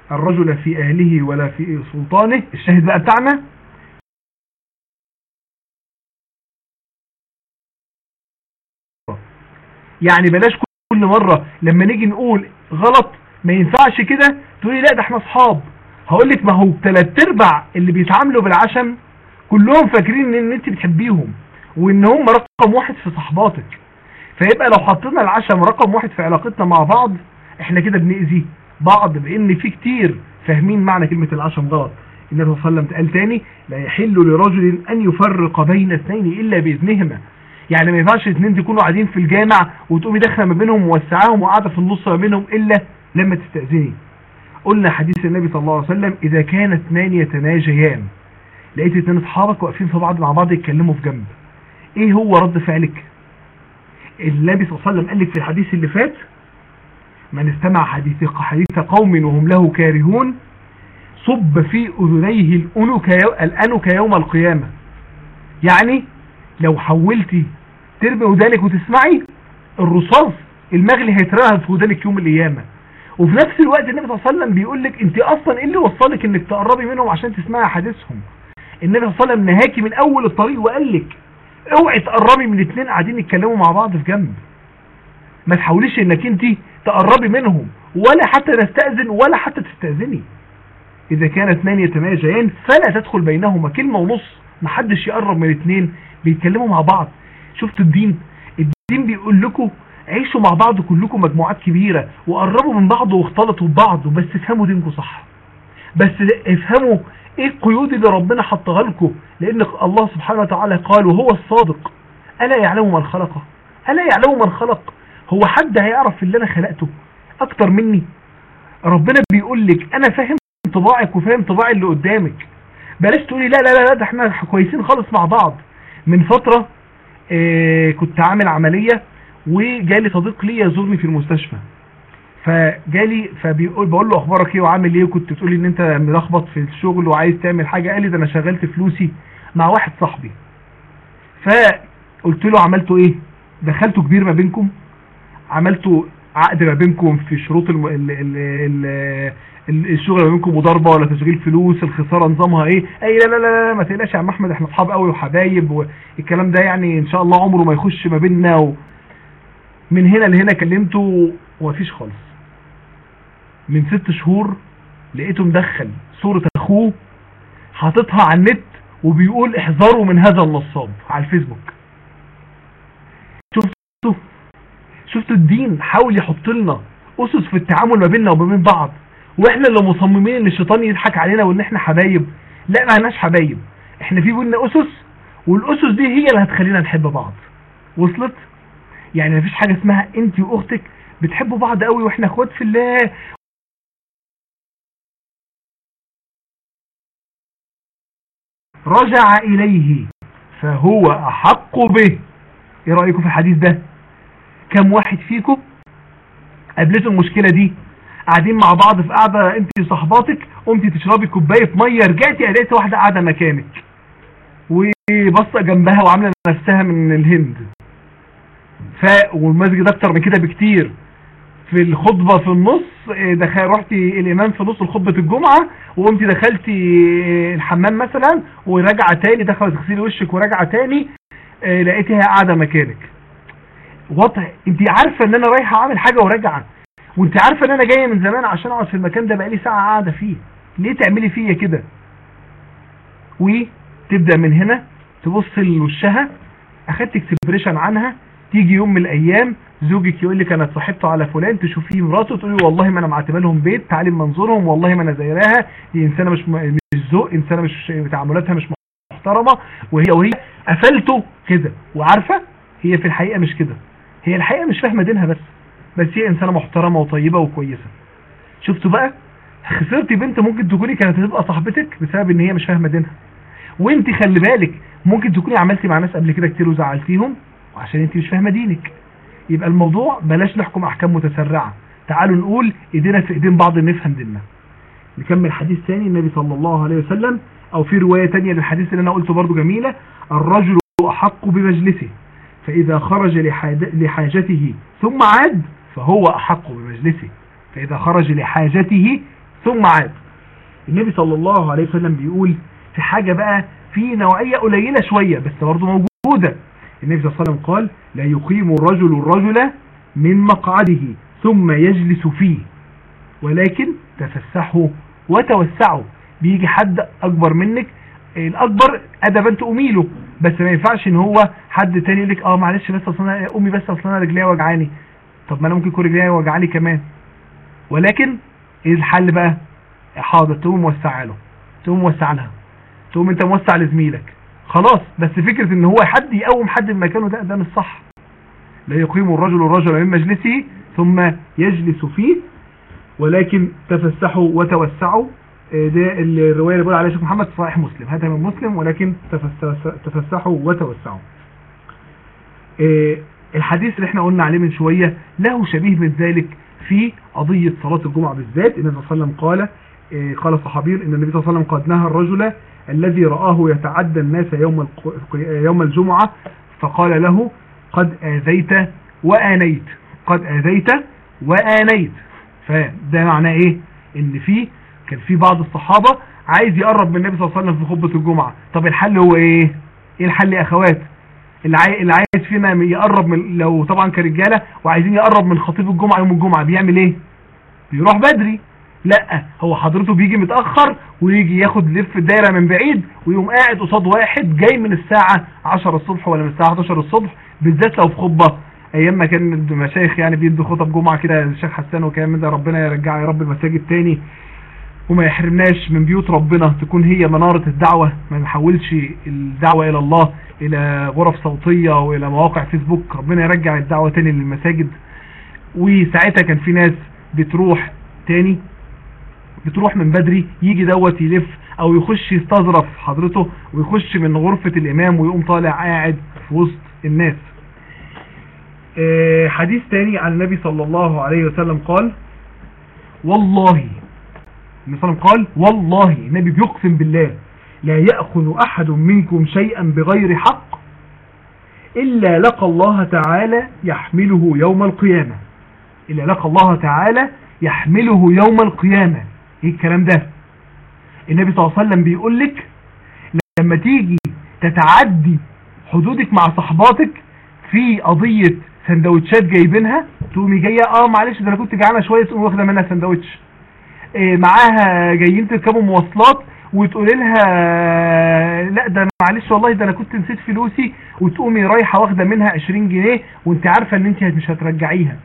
الرجل في اهله ولا في سلطانه الشاهد بقى بتاعنا يعني بلاش كل مرة لما نيجي نقول غلط ما ينفعش كده تقولي لا ده احنا اصحاب هقول لك ما هو ثلاث ارباع اللي بيتعاملوا بالعشم كلهم فاكرين ان انت بتحبيهم وان هم رقم واحد في صحباتك فيبقى لو حطينا العشم رقم واحد في علاقتنا مع بعض احنا كده بنأذي بعض لان في كتير فاهمين معنى كلمة العشم غلط النبي صلى الله عليه وسلم قال تاني لا يحل لرجل ان يفرق بين اثنين الا باذنهما يعني ما ينفعش اثنين تكونوا قاعدين في الجامع وتقومي داخله ما بينهم موسعاهم وقاعده في النص ما بينهم الا لما تستأذني قلنا حديث النبي صلى الله عليه وسلم اذا كان اثنان يتناجيان لقيت اثنين اصحابك واقفين في بعض مع بعض يتكلموا في جنب ايه هو رد فعلك النبي صلى الله عليه وسلم قال لك في الحديث اللي فات من استمع حديث حديث قوم وهم له كارهون صب في اذنيه الانك الانك يوم القيامه يعني لو حولتي ترمي ودانك وتسمعي الرصاص المغلي هيترهب في ودانك يوم القيامه وفي نفس الوقت النبي صلى الله عليه وسلم بيقول لك انت اصلا ايه اللي وصلك انك تقربي منهم عشان تسمعي حديثهم النبي صلى الله عليه وسلم نهاكي من اول الطريق وقال لك اوعي تقربي من اثنين قاعدين يتكلموا مع بعض في جنب ما تحاوليش انك انت تقربي منهم ولا حتى نستأذن ولا حتى تستأذني اذا كان اثنان يتماجيان فلا تدخل بينهما كلمة ونص محدش يقرب من اثنين بيتكلموا مع بعض شفتوا الدين الدين بيقول لكم عيشوا مع بعض كلكم مجموعات كبيرة وقربوا من بعض واختلطوا ببعض بس افهموا دينكم صح بس افهموا ايه القيود اللي ربنا حطها لكم لان الله سبحانه وتعالى قال وهو الصادق الا يعلم من خلقه الا يعلم من خلق هو حد هيعرف اللي انا خلقته اكتر مني ربنا بيقول لك انا فاهم طباعك وفاهم طباع اللي قدامك بلاش تقولي لا لا لا ده احنا كويسين خالص مع بعض من فترة اه كنت عامل عملية وجالي صديق لي يزورني في المستشفى فجالي فبيقول بقول له اخبارك ايه وعامل ايه وكنت تقولي ان انت ملخبط في الشغل وعايز تعمل حاجة قال لي ده انا شغلت فلوسي مع واحد صاحبي فقلت له عملته ايه دخلته كبير ما بينكم عملتوا عقد ما بينكم في شروط الم... ال... ال... ال... الشغل ما بينكم مضاربه ولا تشغيل فلوس الخساره نظامها ايه اي لا لا لا, لا ما تقلقش يا عم احمد احنا اصحاب قوي وحبايب والكلام ده يعني ان شاء الله عمره ما يخش ما بيننا و... من هنا لهنا كلمته ومفيش خالص من ست شهور لقيته مدخل صورة اخوه حاططها على النت وبيقول احذروا من هذا النصاب على الفيسبوك شفتوا شفتوا الدين حاول يحط لنا اسس في التعامل ما بيننا وما بين بعض واحنا اللي مصممين ان الشيطان يضحك علينا وان احنا حبايب لا ما لناش حبايب احنا في بينا اسس والاسس دي هي اللي هتخلينا نحب بعض وصلت يعني مفيش حاجة اسمها انت واختك بتحبوا بعض قوي واحنا اخوات في الله رجع اليه فهو احق به ايه رأيكم في الحديث ده كم واحد فيكم قابلته المشكلة دي قاعدين مع بعض في قاعدة انت وصحباتك قمتي تشربي كوباية مية رجعتي لقيت واحدة قاعدة مكانك وبصة جنبها وعاملة نفسها من الهند ف والمسجد اكتر من كده بكتير في الخطبة في النص دخل رحتي الامام في نص الخطبة الجمعة وقمتي دخلتي الحمام مثلا وراجعة تاني دخلت تغسلي وشك وراجعة تاني لقيتها قاعدة مكانك وضع انت عارفة ان انا رايحة اعمل حاجة وراجعة وانت عارفة ان انا جاية من زمان عشان اقعد في المكان ده بقالي ساعة قاعدة فيه ليه تعملي فيا كده وتبدأ من هنا تبص لوشها اخدت اكسبريشن عنها تيجي يوم من الايام زوجك يقول لك انا اتصاحبت على فلان تشوفيه مراته تقولي والله ما انا معتبه لهم بيت تعالي منظورهم والله ما انا زيراها دي انسانه مش م... مش ذوق انسانه مش تعاملاتها مش محترمه وهي وهي قفلته كده وعارفه هي في الحقيقه مش كده هي الحقيقه مش فاهمه دينها بس بس هي انسانه محترمه وطيبه وكويسه شفتوا بقى خسرتي بنت ممكن تكوني كانت هتبقى صاحبتك بسبب ان هي مش فاهمه دينها وانت خلي بالك ممكن تكوني عملتي مع ناس قبل كده كتير وزعلتيهم وعشان انت مش فاهمه دينك يبقى الموضوع بلاش نحكم احكام متسرعه تعالوا نقول ايدينا في ايدين بعض نفهم ديننا نكمل حديث ثاني النبي صلى الله عليه وسلم او في روايه ثانيه للحديث اللي انا قلته برضو جميله الرجل احق بمجلسه فاذا خرج لحاجته ثم عاد فهو احق بمجلسه فاذا خرج لحاجته ثم عاد النبي صلى الله عليه وسلم بيقول في حاجة بقى في نوعية قليلة شوية بس برضه موجودة النبي صلى الله عليه وسلم قال لا يقيم الرجل الرجل من مقعده ثم يجلس فيه ولكن تفسحوا وتوسعوا بيجي حد اكبر منك الاكبر ادبا تقومي له بس ما ينفعش ان هو حد تاني يقول لك اه معلش بس اصل امي بس اصل انا رجليا وجعاني طب ما انا ممكن يكون رجليا وجعاني كمان ولكن ايه الحل بقى حاضر تقوم موسع له تقوم موسع لها تقوم انت موسع لزميلك خلاص بس فكرة ان هو حد يقوم حد من مكانه ده ده مش صح لا يقيم الرجل الرجل من مجلسه ثم يجلس فيه ولكن تفسحوا وتوسعوا آه، ده الرواية اللي بقول عليها شيخ محمد صحيح مسلم هذا من مسلم ولكن تفسحوا وتوسعوا آه، الحديث اللي احنا قلنا عليه من شوية له شبيه من ذلك في قضية صلاة الجمعة بالذات النبي صلى الله عليه وسلم قال آه، قال الصحابي ان النبي صلى الله عليه وسلم قد نهى الرجل الذي رآه يتعدى الناس يوم يوم الجمعة فقال له قد آذيت وآنيت قد آذيت وآنيت فده معناه ايه ان في كان في بعض الصحابة عايز يقرب من النبي صلى الله عليه وسلم في خطبة الجمعة طب الحل هو ايه ايه الحل يا اخوات اللي عايز فينا يقرب من لو طبعا كرجالة وعايزين يقرب من خطيب الجمعة يوم الجمعة بيعمل ايه بيروح بدري لا هو حضرته بيجي متأخر ويجي ياخد لف الدايرة من بعيد ويقوم قاعد قصاد واحد جاي من الساعة 10 الصبح ولا من الساعة 11 الصبح بالذات لو في خطبة ايام ما كان المشايخ يعني بيدوا خطب جمعة كده الشيخ حسان وكلام من ده ربنا يرجع يا رب المساجد تاني وما يحرمناش من بيوت ربنا تكون هي منارة الدعوة ما نحولش الدعوة الى الله الى غرف صوتية والى مواقع فيسبوك ربنا يرجع الدعوة تاني للمساجد وساعتها كان في ناس بتروح تاني بتروح من بدري يجي دوت يلف او يخش يستظرف حضرته ويخش من غرفة الامام ويقوم طالع قاعد في وسط الناس آه، حديث تاني عن النبي صلى الله عليه وسلم قال والله النبي صلى الله عليه وسلم قال والله النبي بيقسم بالله لا يأخذ أحد منكم شيئا بغير حق إلا لقى الله تعالى يحمله يوم القيامة إلا لقى الله تعالى يحمله يوم القيامة ايه الكلام ده النبي صلى الله عليه وسلم بيقول لك لما تيجي تتعدي حدودك مع صحباتك في قضية سندوتشات جايبينها تقومي جايه اه معلش ده انا كنت جعانه شويه تقوم واخده منها سندوتش إيه معاها جايين تركبوا مواصلات وتقولي لها لا ده معلش والله ده انا كنت نسيت فلوسي وتقومي رايحه واخده منها 20 جنيه وانت عارفه ان انت مش هترجعيها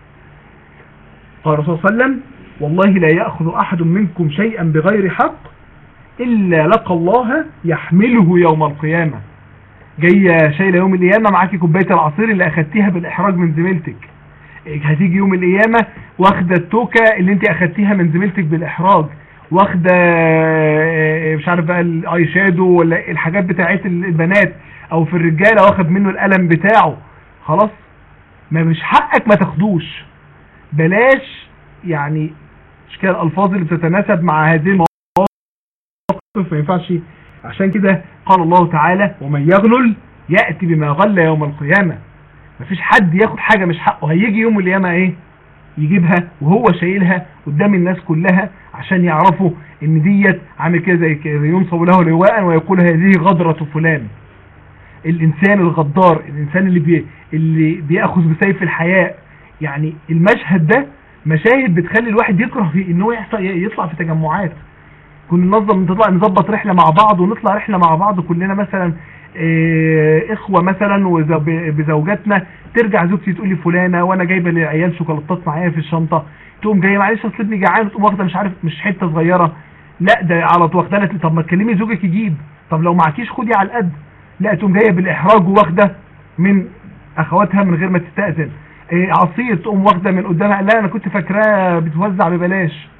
قال الرسول صلى الله عليه وسلم والله لا يأخذ أحد منكم شيئا بغير حق إلا لقى الله يحمله يوم القيامة جاية شايلة يوم القيامة معاكي كوباية العصير اللي أخدتيها بالإحراج من زميلتك هتيجي يوم القيامة واخدة التوكة اللي انت أخدتيها من زميلتك بالإحراج واخدة آه، مش عارف بقى الاي شادو ولا الحاجات بتاعت البنات او في الرجالة واخد منه القلم بتاعه خلاص ما مش حقك ما تاخدوش بلاش يعني مش كده الالفاظ اللي بتتناسب مع هذه المواقف ما ينفعش عشان كده قال الله تعالى ومن يغلل يأتي بما غل يوم القيامة مفيش حد ياخد حاجة مش حقه هيجي يوم القيامة ايه يجيبها وهو شايلها قدام الناس كلها عشان يعرفوا ان ديت عامل كده زي ينصب له لواء ويقول هذه غدرة فلان الانسان الغدار الانسان اللي بي اللي بياخذ بسيف الحياء يعني المشهد ده مشاهد بتخلي الواحد يكره في ان هو يطلع في تجمعات كنا ننظم نطلع نظبط رحلة مع بعض ونطلع رحلة مع بعض كلنا مثلا اه اخوة مثلا بزوجاتنا ترجع زوجتي تقول لي فلانة وانا جايبة للعيال شوكولاتات معايا في الشنطة تقوم جايه معلش اصل ابني جعان تقوم واخده مش عارف مش حته صغيره لا ده على طول واخده طب ما تكلمي زوجك يجيب طب لو معكيش خدي على القد لا تقوم جايه بالاحراج واخده من اخواتها من غير ما تستاذن إيه عصير تقوم واخده من قدامها لا انا كنت فاكراه بتوزع ببلاش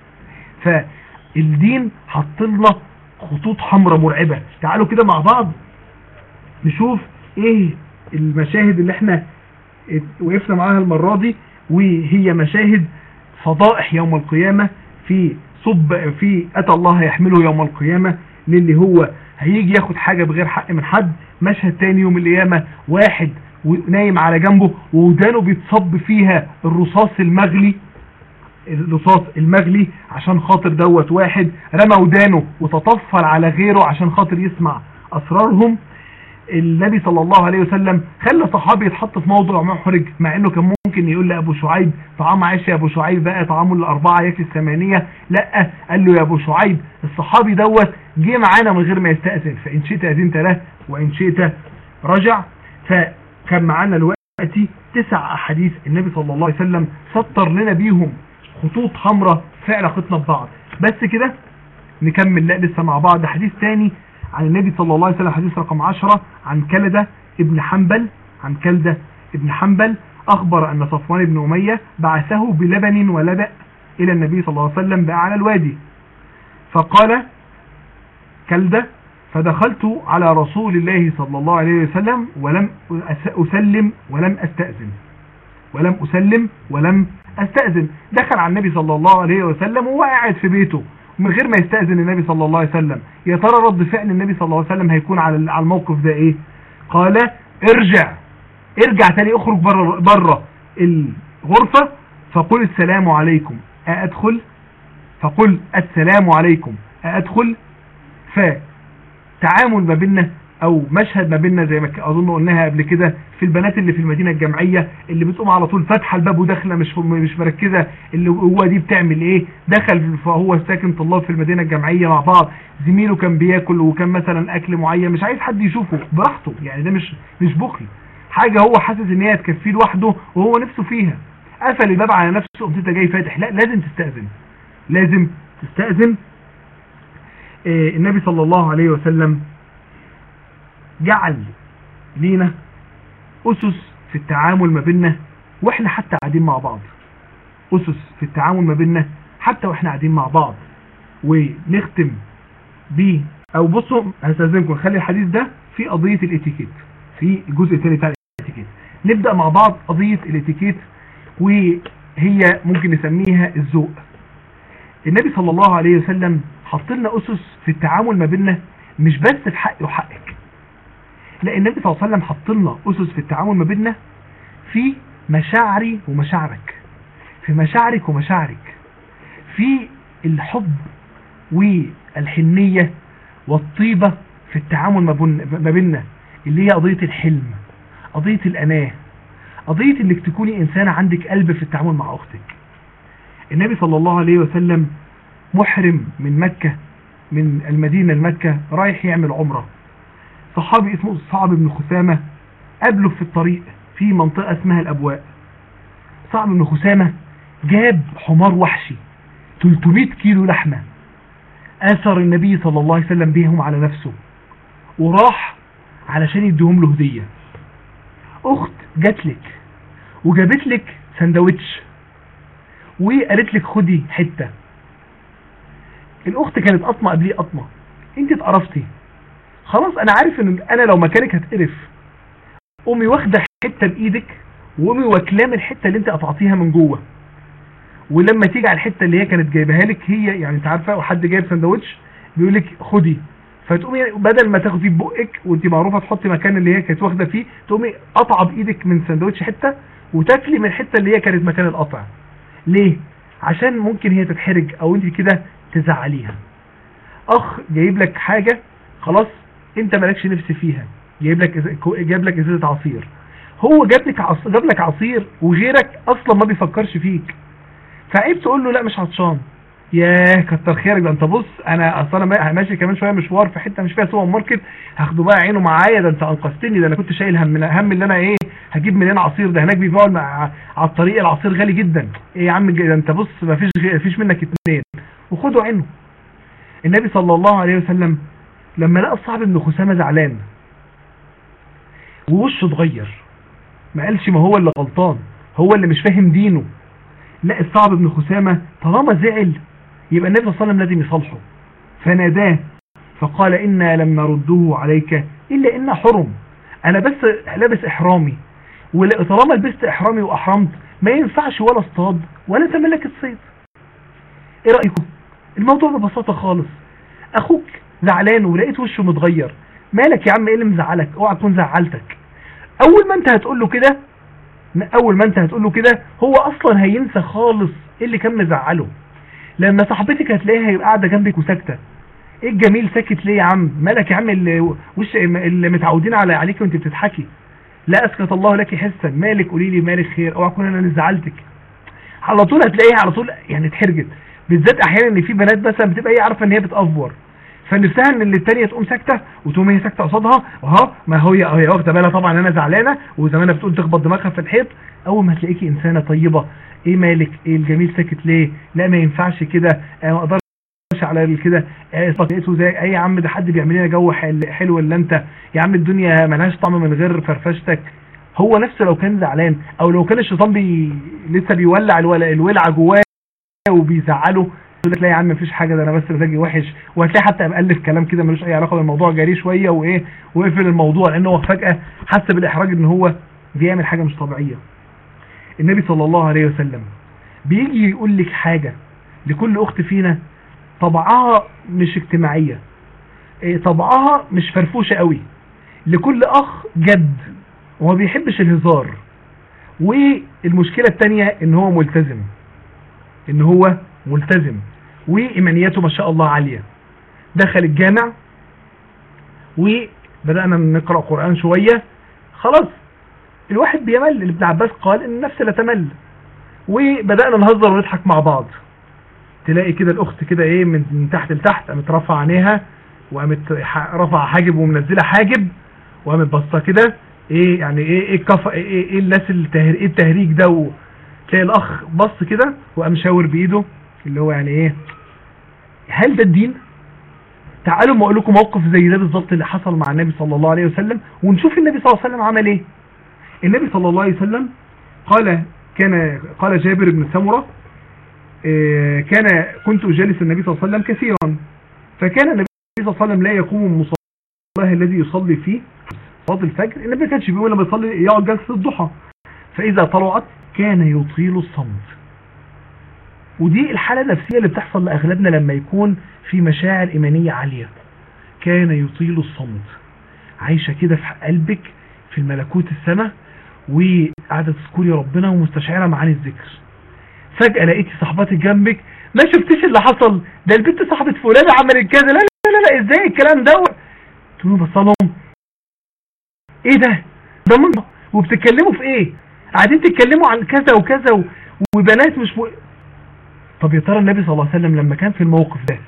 فالدين حط لنا خطوط حمراء مرعبه تعالوا كده مع بعض نشوف ايه المشاهد اللي احنا وقفنا معاها المرة دي وهي مشاهد فضائح يوم القيامة في صب في أتى الله يحمله يوم القيامة للي هو هيجي ياخد حاجة بغير حق من حد مشهد تاني يوم القيامة واحد نايم على جنبه وودانه بيتصب فيها الرصاص المغلي اللصاص المغلي عشان خاطر دوت واحد رمى ودانه وتطفل على غيره عشان خاطر يسمع اسرارهم النبي صلى الله عليه وسلم خلى صحابي يتحط في موضوع محرج مع انه كان ممكن يقول لابو شعيب طعام عاش يا ابو شعيب بقى طعامه الاربعه يكفي الثمانيه لا قال له يا ابو شعيب الصحابي دوت جه معانا من غير ما يستاذن فان شئت اذنت له وان شئت رجع فكان معانا دلوقتي تسع احاديث النبي صلى الله عليه وسلم سطر لنا بيهم خطوط حمراء في علاقتنا ببعض بس كده نكمل لا لسه مع بعض حديث تاني عن النبي صلى الله عليه وسلم حديث رقم 10 عن كلدة ابن حنبل عن كلدة ابن حنبل أخبر أن صفوان بن أمية بعثه بلبن ولبأ إلى النبي صلى الله عليه وسلم بأعلى الوادي فقال كلدة فدخلت على رسول الله صلى الله عليه وسلم ولم أسلم ولم أستأذن ولم أسلم ولم أستأذن دخل على النبي صلى الله عليه وسلم وهو قاعد في بيته من غير ما يستأذن النبي صلى الله عليه وسلم يا ترى رد فعل النبي صلى الله عليه وسلم هيكون على على الموقف ده ايه قال ارجع ارجع تاني اخرج بره بره الغرفة فقل السلام عليكم أأدخل فقل السلام عليكم أأدخل فتعامل ما بيننا او مشهد ما بيننا زي ما اظن قلناها قبل كده في البنات اللي في المدينة الجامعية اللي بتقوم على طول فاتحه الباب وداخله مش مش مركزة اللي هو دي بتعمل ايه دخل فهو ساكن طلاب في المدينة الجامعية مع بعض زميله كان بياكل وكان مثلا اكل معين مش عايز حد يشوفه براحته يعني ده مش مش بخل حاجة هو حاسس ان هي تكفيه لوحده وهو نفسه فيها قفل الباب على نفسه قمت انت جاي فاتح لا لازم تستأذن لازم تستأذن إيه النبي صلى الله عليه وسلم جعل لينا أسس في التعامل ما بيننا وإحنا حتى قاعدين مع بعض أسس في التعامل ما بيننا حتى وإحنا قاعدين مع بعض ونختم بيه أو بصوا هستاذنكم نخلي الحديث ده في قضية الاتيكيت في الجزء الثاني بتاع الاتيكيت نبدأ مع بعض قضية الاتيكيت وهي ممكن نسميها الذوق النبي صلى الله عليه وسلم حط لنا أسس في التعامل ما بيننا مش بس في حقي وحقك لا النبي صلى الله عليه وسلم حط لنا أسس في التعامل ما بيننا في مشاعري ومشاعرك في مشاعرك ومشاعرك في الحب والحنية والطيبة في التعامل ما بيننا اللي هي قضية الحلم قضية الأناه قضية انك تكوني إنسانة عندك قلب في التعامل مع أختك النبي صلى الله عليه وسلم محرم من مكة من المدينة لمكة رايح يعمل عمره صحابي اسمه صعب بن خسامة قابله في الطريق في منطقة اسمها الأبواء صعب بن خسامة جاب حمار وحشي 300 كيلو لحمة أثر النبي صلى الله عليه وسلم بيهم على نفسه وراح علشان يديهم له هدية أخت جات لك وجابت لك سندوتش وقالت لك خدي حتة الأخت كانت قطمة قبليه قطمة انت اتقرفتي خلاص انا عارف ان انا لو مكانك هتقرف قومي واخده حته بايدك وقومي واكلاه من الحته اللي انت قطعتيها من جوه ولما تيجي على الحته اللي هي كانت جايبها لك هي يعني انت عارفه وحد جايب سندوتش بيقول لك خدي فتقومي بدل ما تاخدي ببقك وانت معروفه تحطي مكان اللي هي كانت واخده فيه تقومي قطعه بايدك من سندوتش حته وتاكلي من الحته اللي هي كانت مكان القطع ليه عشان ممكن هي تتحرج او انت كده تزعليها اخ جايب لك حاجه خلاص انت مالكش نفس فيها جايب لك جايب لك ازازه عصير هو جاب لك عصير جاب لك عصير وغيرك اصلا ما بيفكرش فيك فعيب تقول له لا مش عطشان ياه كتر خيرك ده انت بص انا اصلا ماشي كمان شويه مشوار في حته مش فيها سوبر ماركت هاخده بقى عينه معايا ده انت انقذتني ده انا كنت شايل هم هم اللي انا ايه هجيب منين عصير ده هناك بيبيعوا على الطريق العصير غالي جدا ايه يا عم ده انت بص ما فيش ما فيش منك اتنين وخدوا عينه النبي صلى الله عليه وسلم لما لقى الصعب ابن خسامة زعلان ووشه اتغير ما قالش ما هو اللي غلطان هو اللي مش فاهم دينه لا الصعب ابن خسامة طالما زعل يبقى النبي صلى الله عليه وسلم لازم يصالحه فناداه فقال إنا لم نرده عليك إلا إن حرم أنا بس لابس إحرامي وطالما لبست إحرامي وأحرمت ما ينفعش ولا اصطاد ولا تملك الصيد إيه رأيكم الموضوع ببساطة خالص أخوك زعلان ولقيت وشه متغير مالك يا عم ايه اللي مزعلك اوعى تكون زعلتك اول ما انت هتقول له كده اول ما انت هتقول له كده هو اصلا هينسى خالص ايه اللي كان مزعله لما صاحبتك هتلاقيها يبقى قاعده جنبك وساكته ايه الجميل ساكت ليه يا عم مالك يا عم اللي وش اللي متعودين على عليك وانت بتضحكي لا اسكت الله لك حسا مالك قولي لي مالك خير اوعى اكون انا اللي زعلتك على طول هتلاقيها على طول يعني اتحرجت بالذات احيانا ان في بنات مثلا بتبقى هي عارفه ان هي بتافور فنفسها ان اللي الثانيه تقوم ساكته وتقوم هي ساكته قصادها اهو ما هي هي واخده بالها طبعا انا زعلانه وزمانها بتقول تخبط دماغها في الحيط اول ما تلاقيكي انسانه طيبه ايه مالك ايه الجميل ساكت ليه لا ما ينفعش كده ما اقدرش على كده لقيته زي اي يا عم ده حد بيعمل لنا جو حلو الا انت يا عم الدنيا ملهاش طعم من غير فرفشتك هو نفسه لو كان زعلان او لو كان الشيطان بي لسه بيولع الولعه جواه وبيزعله يقول لك لا يا عم مفيش حاجه ده انا بس مزاجي وحش وهتلاقي حتى مألف كلام كده ملوش اي علاقه بالموضوع جاري شويه وايه وقفل الموضوع لان هو فجاه حس بالاحراج ان هو بيعمل حاجه مش طبيعيه النبي صلى الله عليه وسلم بيجي يقول لك حاجه لكل اخت فينا طبعها مش اجتماعيه طبعها مش فرفوشه قوي لكل اخ جد وما بيحبش الهزار والمشكله الثانيه ان هو ملتزم ان هو ملتزم وإيمانياته ما شاء الله عالية دخل الجامع وبدأنا نقرأ قرآن شوية خلاص الواحد بيمل ابن عباس قال ان النفس لا تمل وبدأنا نهزر ونضحك مع بعض تلاقي كده الاخت كده ايه من تحت لتحت قامت رافعه عينيها وقامت رافعه حاجب ومنزله حاجب وقامت باصه كده ايه يعني ايه ايه الكف ايه, إيه الناس التهر ايه التهريج ده تلاقي الاخ بص كده وقام شاور بايده اللي هو يعني ايه هل ده الدين تعالوا ما اقول لكم موقف زي ده بالظبط اللي حصل مع النبي صلى الله عليه وسلم ونشوف النبي صلى الله عليه وسلم عمل ايه النبي صلى الله عليه وسلم قال كان قال جابر بن سمرة كان كنت أجالس النبي صلى الله عليه وسلم كثيرا فكان النبي صلى الله عليه وسلم لا يقوم من مصلاه الذي يصلي فيه صلاة الفجر النبي ما كانش بيقول لما يصلي يقعد جلسة الضحى فإذا طلعت كان يطيل الصمت ودي الحالة النفسية اللي بتحصل لأغلبنا لما يكون في مشاعر إيمانية عالية كان يطيل الصمت عايشة كده في قلبك في الملكوت السماء وقاعدة تذكري ربنا ومستشعرة معاني الذكر فجأة لقيتي صاحباتك جنبك ما شفتيش اللي حصل ده البنت صاحبة فلانة عملت كذا لا لا لا لا ازاي الكلام ده تقولوا بصلهم ايه ده ده من وبتتكلموا في ايه قاعدين تتكلموا عن كذا وكذا وبنات مش م... طب يا ترى النبي صلى الله عليه وسلم لما كان في الموقف ده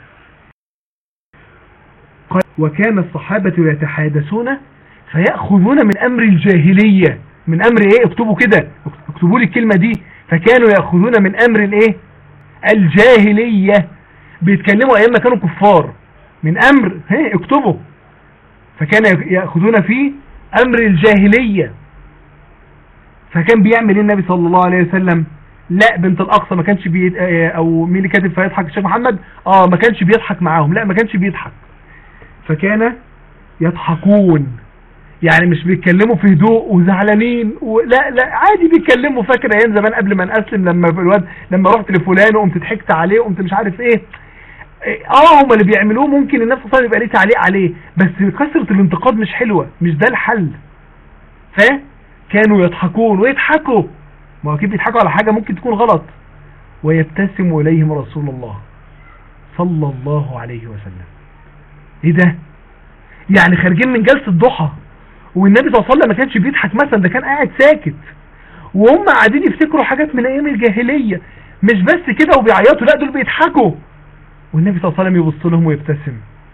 قال وكان الصحابة يتحادثون فيأخذون من أمر الجاهلية من أمر إيه اكتبوا كده اكتبوا لي الكلمة دي فكانوا يأخذون من أمر الإيه الجاهلية بيتكلموا أيام ما كانوا كفار من أمر هي اكتبوا فكان يأخذون فيه أمر الجاهلية فكان بيعمل ايه النبي صلى الله عليه وسلم لا بنت الاقصى ما كانش بي او مين اللي كاتب فيضحك الشيخ محمد اه ما كانش بيضحك معاهم لا ما كانش بيضحك فكان يضحكون يعني مش بيتكلموا في هدوء وزعلانين لا لا عادي بيتكلموا فاكر ايام زمان قبل ما نسلم لما الواد لما رحت لفلان وقمت ضحكت عليه وقمت مش عارف ايه اه هم اللي بيعملوه ممكن الناس اصلا يبقى ليه تعليق عليه بس كثره الانتقاد مش حلوه مش ده الحل فاهم كانوا يضحكون ويضحكوا ما هو اكيد بيضحكوا على حاجة ممكن تكون غلط ويبتسم إليهم رسول الله صلى الله عليه وسلم ايه ده يعني خارجين من جلسة ضحى والنبي صلى الله عليه وسلم ما كانش بيضحك مثلا ده كان قاعد ساكت وهم قاعدين يفتكروا حاجات من ايام الجاهلية مش بس كده وبيعيطوا لا دول بيضحكوا والنبي صلى الله عليه وسلم يبص لهم ويبتسم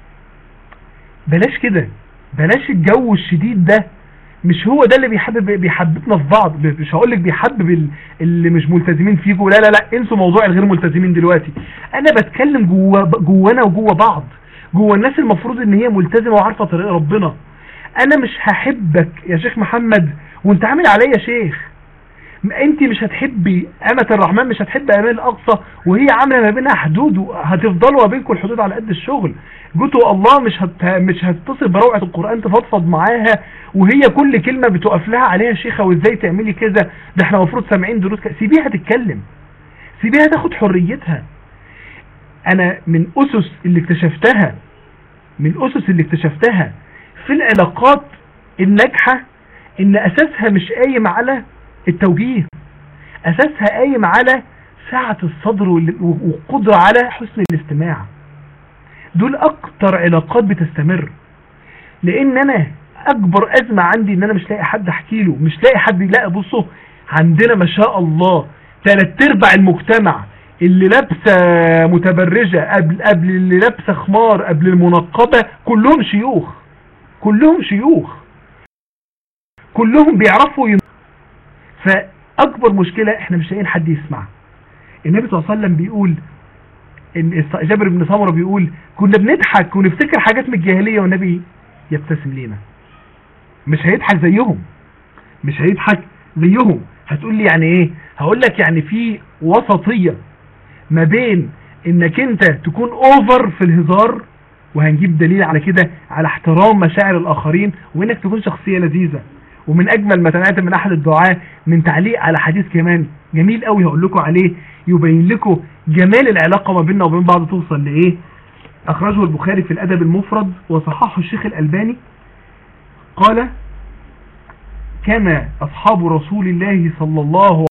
بلاش كده بلاش الجو الشديد ده مش هو ده اللي بيحبب بيحببنا في بعض مش هقول لك بيحبب اللي مش ملتزمين فيكم لا لا لا انسوا موضوع الغير ملتزمين دلوقتي انا بتكلم جوه جوانا وجوه بعض جوه الناس المفروض ان هي ملتزمه وعارفه طريق ربنا انا مش هحبك يا شيخ محمد وانت عامل عليا شيخ انت مش هتحبي امة الرحمن مش هتحب امان الاقصى وهي عامله ما بينها حدود هتفضلوا ما بينكم الحدود على قد الشغل جوتوا الله مش هت... مش هتتصل بروعه القران تفضفض معاها وهي كل كلمه بتقف لها عليها شيخه وازاي تعملي كذا ده احنا المفروض سامعين دروس ك... سيبيها تتكلم سيبيها تاخد حريتها انا من اسس اللي اكتشفتها من اسس اللي اكتشفتها في العلاقات الناجحه ان اساسها مش قايم على التوجيه اساسها قايم على سعة الصدر وال- والقدرة على حسن الاستماع دول اكتر علاقات بتستمر لان انا اكبر ازمة عندي ان انا مش لاقي حد احكي له مش لاقي حد يلاقي بصوا عندنا ما شاء الله تلات ارباع المجتمع اللي لابسه متبرجة قبل قبل اللي لابسه خمار قبل المنقبة كلهم شيوخ كلهم شيوخ كلهم بيعرفوا ين... فاكبر مشكلة احنا مش لاقيين حد يسمع النبي صلى الله عليه وسلم بيقول ان جابر بن سمرة بيقول كنا بنضحك ونفتكر حاجات من الجاهلية والنبي يبتسم لينا مش هيضحك زيهم مش هيضحك زيهم هتقول لي يعني ايه هقول لك يعني في وسطية ما بين انك انت تكون اوفر في الهزار وهنجيب دليل على كده على احترام مشاعر الاخرين وانك تكون شخصية لذيذة ومن اجمل ما سمعت من احد الدعاة من تعليق على حديث كمان جميل قوي هقول لكم عليه يبين لكم جمال العلاقة ما بيننا وبين بعض توصل لايه اخرجه البخاري في الادب المفرد وصححه الشيخ الالباني قال كان اصحاب رسول الله صلى الله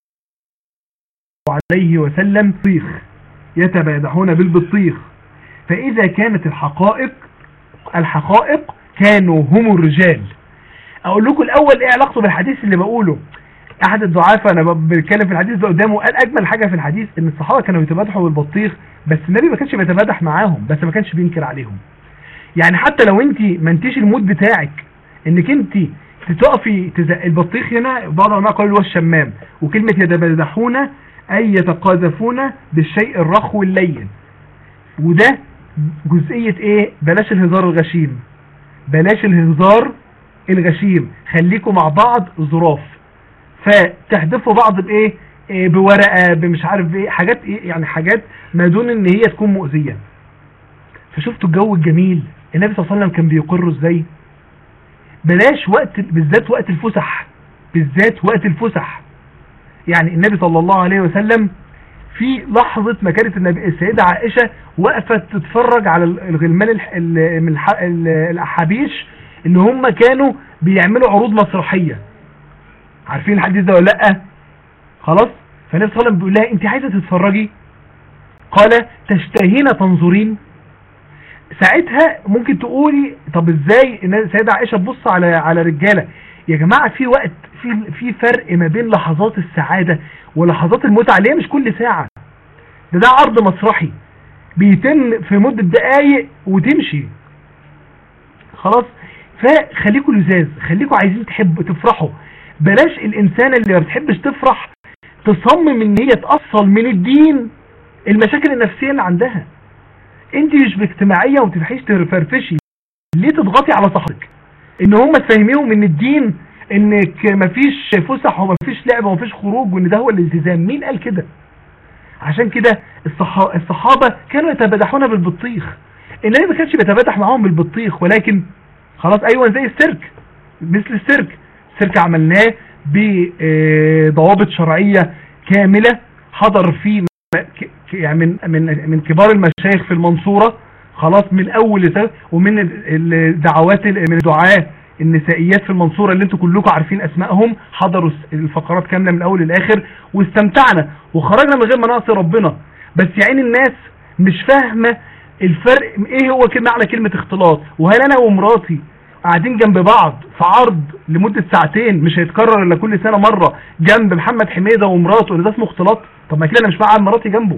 عليه وسلم طيخ يتبادحون بالبطيخ فاذا كانت الحقائق الحقائق كانوا هم الرجال اقول لكم الاول ايه علاقته بالحديث اللي بقوله احد الضعافة انا بتكلم في الحديث ده قدامه قال اجمل حاجة في الحديث ان الصحابة كانوا يتبادحوا بالبطيخ بس النبي ما كانش بيتبادح معاهم بس ما كانش بينكر عليهم يعني حتى لو انت ما انتيش المود بتاعك انك انت تقفي تزق البطيخ هنا بعض العلماء قالوا هو الشمام وكلمة يتبادحون اي يتقاذفون بالشيء الرخو اللين وده جزئية ايه بلاش الهزار الغشيم بلاش الهزار الغشيم خليكم مع بعض ظراف فتحدفوا بعض بايه إيه بورقة بمش عارف بايه حاجات ايه يعني حاجات ما دون ان هي تكون مؤذية فشفتوا الجو الجميل النبي صلى الله عليه وسلم كان بيقره ازاي بلاش وقت بالذات وقت الفسح بالذات وقت الفسح يعني النبي صلى الله عليه وسلم في لحظة ما كانت النبي السيدة عائشة وقفت تتفرج على الغلمان الح- ال- من الح- ال- الأحابيش ان هم كانوا بيعملوا عروض مسرحية عارفين الحديث ده ولا لا خلاص فالنبي صلى الله عليه وسلم بيقول لها انت عايزة تتفرجي قال تشتهين تنظرين ساعتها ممكن تقولي طب ازاي ان السيدة عائشة تبص على على رجالة يا جماعة في وقت في في فرق ما بين لحظات السعادة ولحظات المتعة اللي هي مش كل ساعة ده ده عرض مسرحي بيتم في مدة دقايق وتمشي خلاص فخليكوا لزاز خليكوا عايزين تحبوا تفرحوا بلاش الانسان اللي ما بتحبش تفرح تصمم ان هي تأصل من الدين المشاكل النفسية اللي عندها انت مش باجتماعية وما تفتحيش تفرفشي ليه تضغطي على صاحبك ان هم تفهميهم ان الدين انك مفيش فسح ومفيش لعب ومفيش خروج وان ده هو الالتزام مين قال كده عشان كده الصحا- الصحابة كانوا يتبادحون بالبطيخ النبي ما كانش بيتبادح معاهم بالبطيخ ولكن خلاص ايوه زي السيرك مثل السيرك السيرك عملناه بضوابط شرعية كاملة حضر فيه م- ك- ك- يعني من من من كبار المشايخ في المنصورة خلاص من اول لسنة ومن ال- الدعوات ال- من الدعاة النسائيات في المنصورة اللي انتوا كلكم عارفين اسمائهم حضروا الس- الفقرات كاملة من الاول للاخر واستمتعنا وخرجنا من غير ما نعصي ربنا بس يعين الناس مش فاهمة الفرق ايه هو كلمة على كلمة اختلاط وهل انا ومراتي قاعدين جنب بعض في عرض لمدة ساعتين مش هيتكرر الا كل سنة مرة جنب محمد حميدة ومراته ان ده اسمه اختلاط طب ما كده انا مش مقعد مراتي جنبه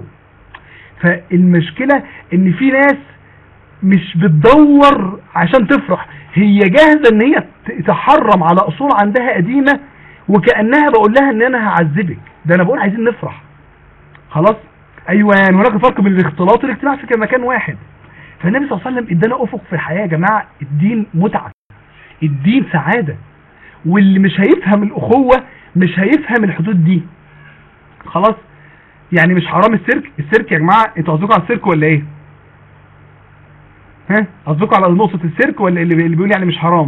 فالمشكلة ان في ناس مش بتدور عشان تفرح هي جاهزة ان هي ت- تحرم على اصول عندها قديمة وكأنها بقول لها ان انا هعذبك ده انا بقول عايزين نفرح خلاص ايوه هناك فرق بين الاختلاط والاجتماع في مكان واحد فالنبي صلى الله عليه وسلم ادانا افق في الحياة يا جماعة الدين متعة الدين سعادة واللي مش هيفهم الاخوة مش هيفهم الحدود دي خلاص يعني مش حرام السيرك السيرك يا جماعة انتوا قصدكم على السيرك ولا ايه ها قصدكم على نقطة السيرك ولا اللي اللي بيقول يعني مش حرام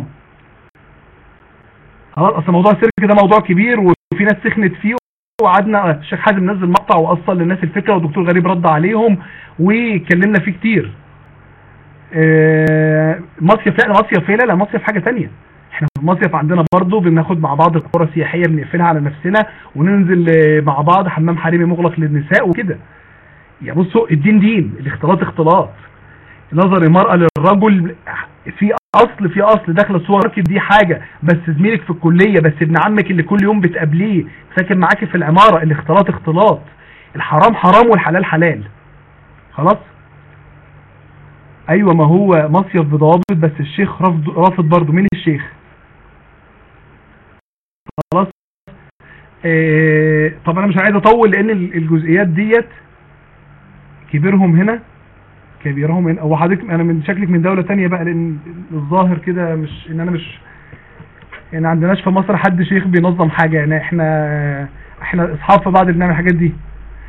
خلاص اصل موضوع السيرك ده موضوع كبير وفي ناس سخنت فيه وقعدنا الشيخ حازم نزل مقطع واصل للناس الفكرة والدكتور غريب رد عليهم واتكلمنا فيه كتير آه، مصيف لا مصيف لا لا مصيف حاجة تانية احنا في المصيف عندنا برضو بناخد مع بعض قرى سياحيه بنقفلها على نفسنا وننزل آه، مع بعض حمام حريمي مغلق للنساء وكده يا بصوا الدين دين الاختلاط اختلاط نظر المرأة للرجل في اصل في اصل داخل الصور دي حاجة بس زميلك في الكلية بس ابن عمك اللي كل يوم بتقابليه ساكن معاكي في العمارة الاختلاط اختلاط الحرام حرام والحلال حلال خلاص ايوه ما هو مصيف بضوابط بس الشيخ رافض رافض برضه مين الشيخ خلاص إيه طب انا مش عايز اطول لان الجزئيات ديت كبيرهم هنا كبيرهم هنا هو حضرتك انا من شكلك من دولة تانية بقى لان الظاهر كده مش ان انا مش يعني عندناش في مصر حد شيخ بينظم حاجة يعني احنا احنا اصحاب في بعض بنعمل الحاجات دي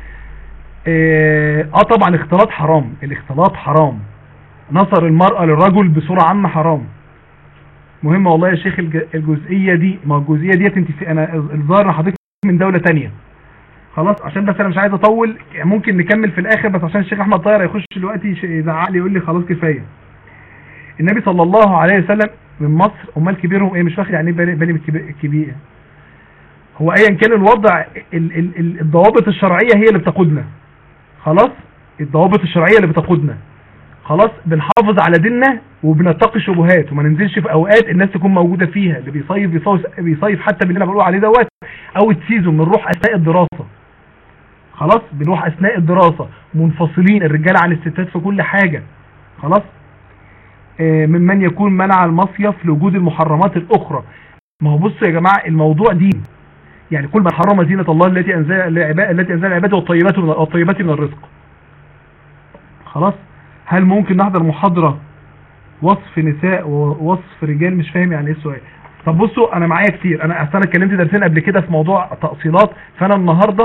اه, اه طبعا الاختلاط حرام الاختلاط حرام نصر المرأة للرجل بصورة عامة حرام مهم والله يا شيخ الجزئية دي ما الجزئية ديت انت في انا الظاهر حضرتك من دولة تانية خلاص عشان بس انا مش عايز اطول يعني ممكن نكمل في الاخر بس عشان الشيخ احمد طاهر هيخش دلوقتي يزعق لي يقول لي خلاص كفايه النبي صلى الله عليه وسلم من مصر امال كبيرهم ايه مش واخد يعني ايه بالي كبير هو ايا كان الوضع ال ال ال الضوابط الشرعيه هي اللي بتقودنا خلاص الضوابط الشرعيه اللي بتقودنا خلاص بنحافظ على ديننا وبنتقي شبهات وما ننزلش في اوقات الناس تكون موجوده فيها اللي بيصيف بيصيف, بيصيف حتى باللي انا بقول عليه دوت او السيزون بنروح اثناء الدراسه خلاص بنروح اثناء الدراسة منفصلين الرجال عن الستات في كل حاجة خلاص آه ممن يكون منع المصيف لوجود المحرمات الاخرى ما هو بصوا يا جماعة الموضوع دين يعني كل من حرم زينة الله التي انزل التي انزل العباد والطيبات من والطيبات من الرزق خلاص هل ممكن نحضر محاضرة وصف نساء ووصف رجال مش فاهم يعني ايه السؤال طب بصوا انا معايا كتير انا اصل انا اتكلمت درسين قبل كده في موضوع تأصيلات فانا النهارده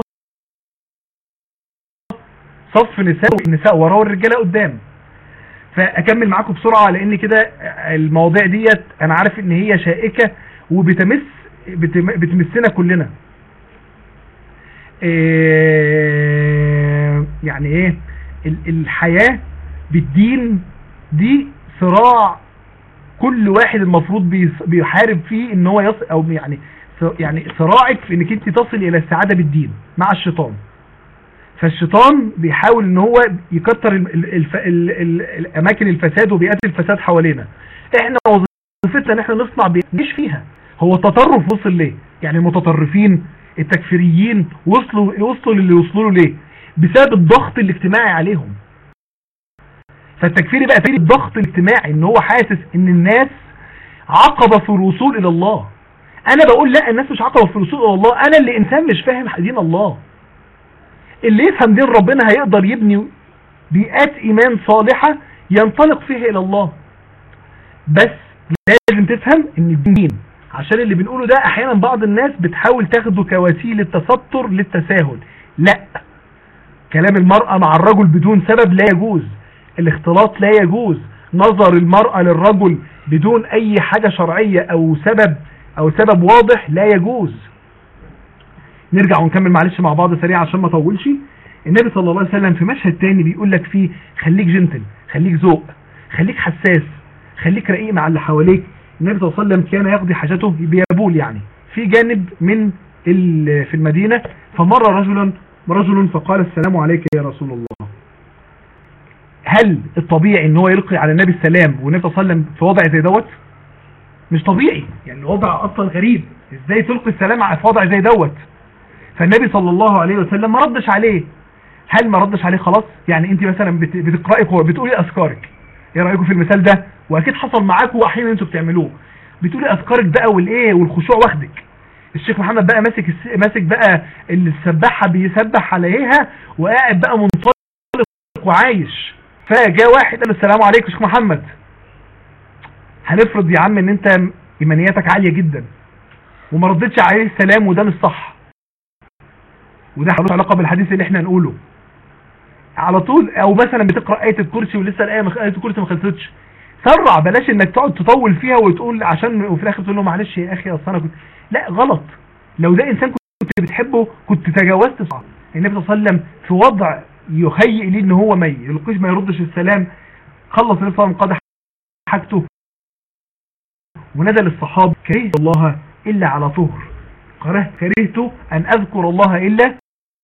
صف نساء والنساء وراه والرجاله قدام فاكمل معاكم بسرعه لان كده المواضيع ديت انا عارف ان هي شائكه وبتمس بتمسنا كلنا إيه يعني ايه الحياه بالدين دي صراع كل واحد المفروض بيحارب فيه ان هو يصل او يعني يعني صراعك في انك انت تصل الى السعاده بالدين مع الشيطان فالشيطان بيحاول ان هو يكتر الاماكن الفساد وبيئات الفساد حوالينا احنا وظيفتنا ان احنا نصنع مش فيها هو التطرف وصل ليه يعني المتطرفين التكفيريين وصلوا وصلوا للي وصلوا له ليه بسبب الضغط الاجتماعي عليهم فالتكفيري بقى فيه الضغط الاجتماعي ان هو حاسس ان الناس عقبة في الوصول الى الله انا بقول لا الناس مش عقبة في الوصول الى الله انا اللي انسان مش فاهم دين الله اللي يفهم دين ربنا هيقدر يبني بيئات ايمان صالحة ينطلق فيها الى الله بس لازم تفهم ان الدين عشان اللي بنقوله ده احيانا بعض الناس بتحاول تاخده كوسيلة تستر للتساهل لا كلام المرأة مع الرجل بدون سبب لا يجوز الاختلاط لا يجوز نظر المرأة للرجل بدون اي حاجة شرعية او سبب او سبب واضح لا يجوز نرجع ونكمل معلش مع بعض سريع عشان ما اطولش النبي صلى الله عليه وسلم في مشهد تاني بيقول لك فيه خليك جنتل خليك ذوق خليك حساس خليك رقيق مع اللي حواليك النبي صلى الله عليه وسلم كان يقضي حاجته بيبول يعني في جانب من في المدينة فمر رجلا رجل فقال السلام عليك يا رسول الله هل الطبيعي ان هو يلقي على النبي السلام والنبي صلى الله عليه وسلم في وضع زي دوت مش طبيعي يعني الوضع اصلا غريب ازاي تلقي السلام في وضع زي دوت فالنبي صلى الله عليه وسلم ما ردش عليه هل ما ردش عليه خلاص يعني انت مثلا بتقرأي بتقولي اذكارك ايه رايكم في المثال ده واكيد حصل معاكم واحيانا انتوا بتعملوه بتقولي اذكارك بقى والايه والخشوع واخدك الشيخ محمد بقى ماسك ماسك بقى السباحه بيسبح عليها وقاعد بقى منطلق وعايش فجاء واحد قال له السلام عليكم شيخ محمد هنفرض يا عم ان انت ايمانياتك عاليه جدا وما ردتش عليه السلام وده مش صح وده له علاقة بالحديث اللي احنا هنقوله على طول او مثلا بتقرأ آية الكرسي ولسه الآية آية الكرسي ما خلصتش سرع بلاش انك تقعد تطول فيها وتقول عشان وفي الاخر تقول له معلش يا اخي اصل انا كنت لا غلط لو ده انسان كنت بتحبه كنت تجاوزت صح النبي صلى الله عليه وسلم في وضع يهيئ ليه ان هو ما يلقيش ما يردش السلام خلص النبي صلى الله عليه وسلم قضى حاجته ونادى للصحابة كرهت الله إلا على طهر كرهت أن أذكر الله إلا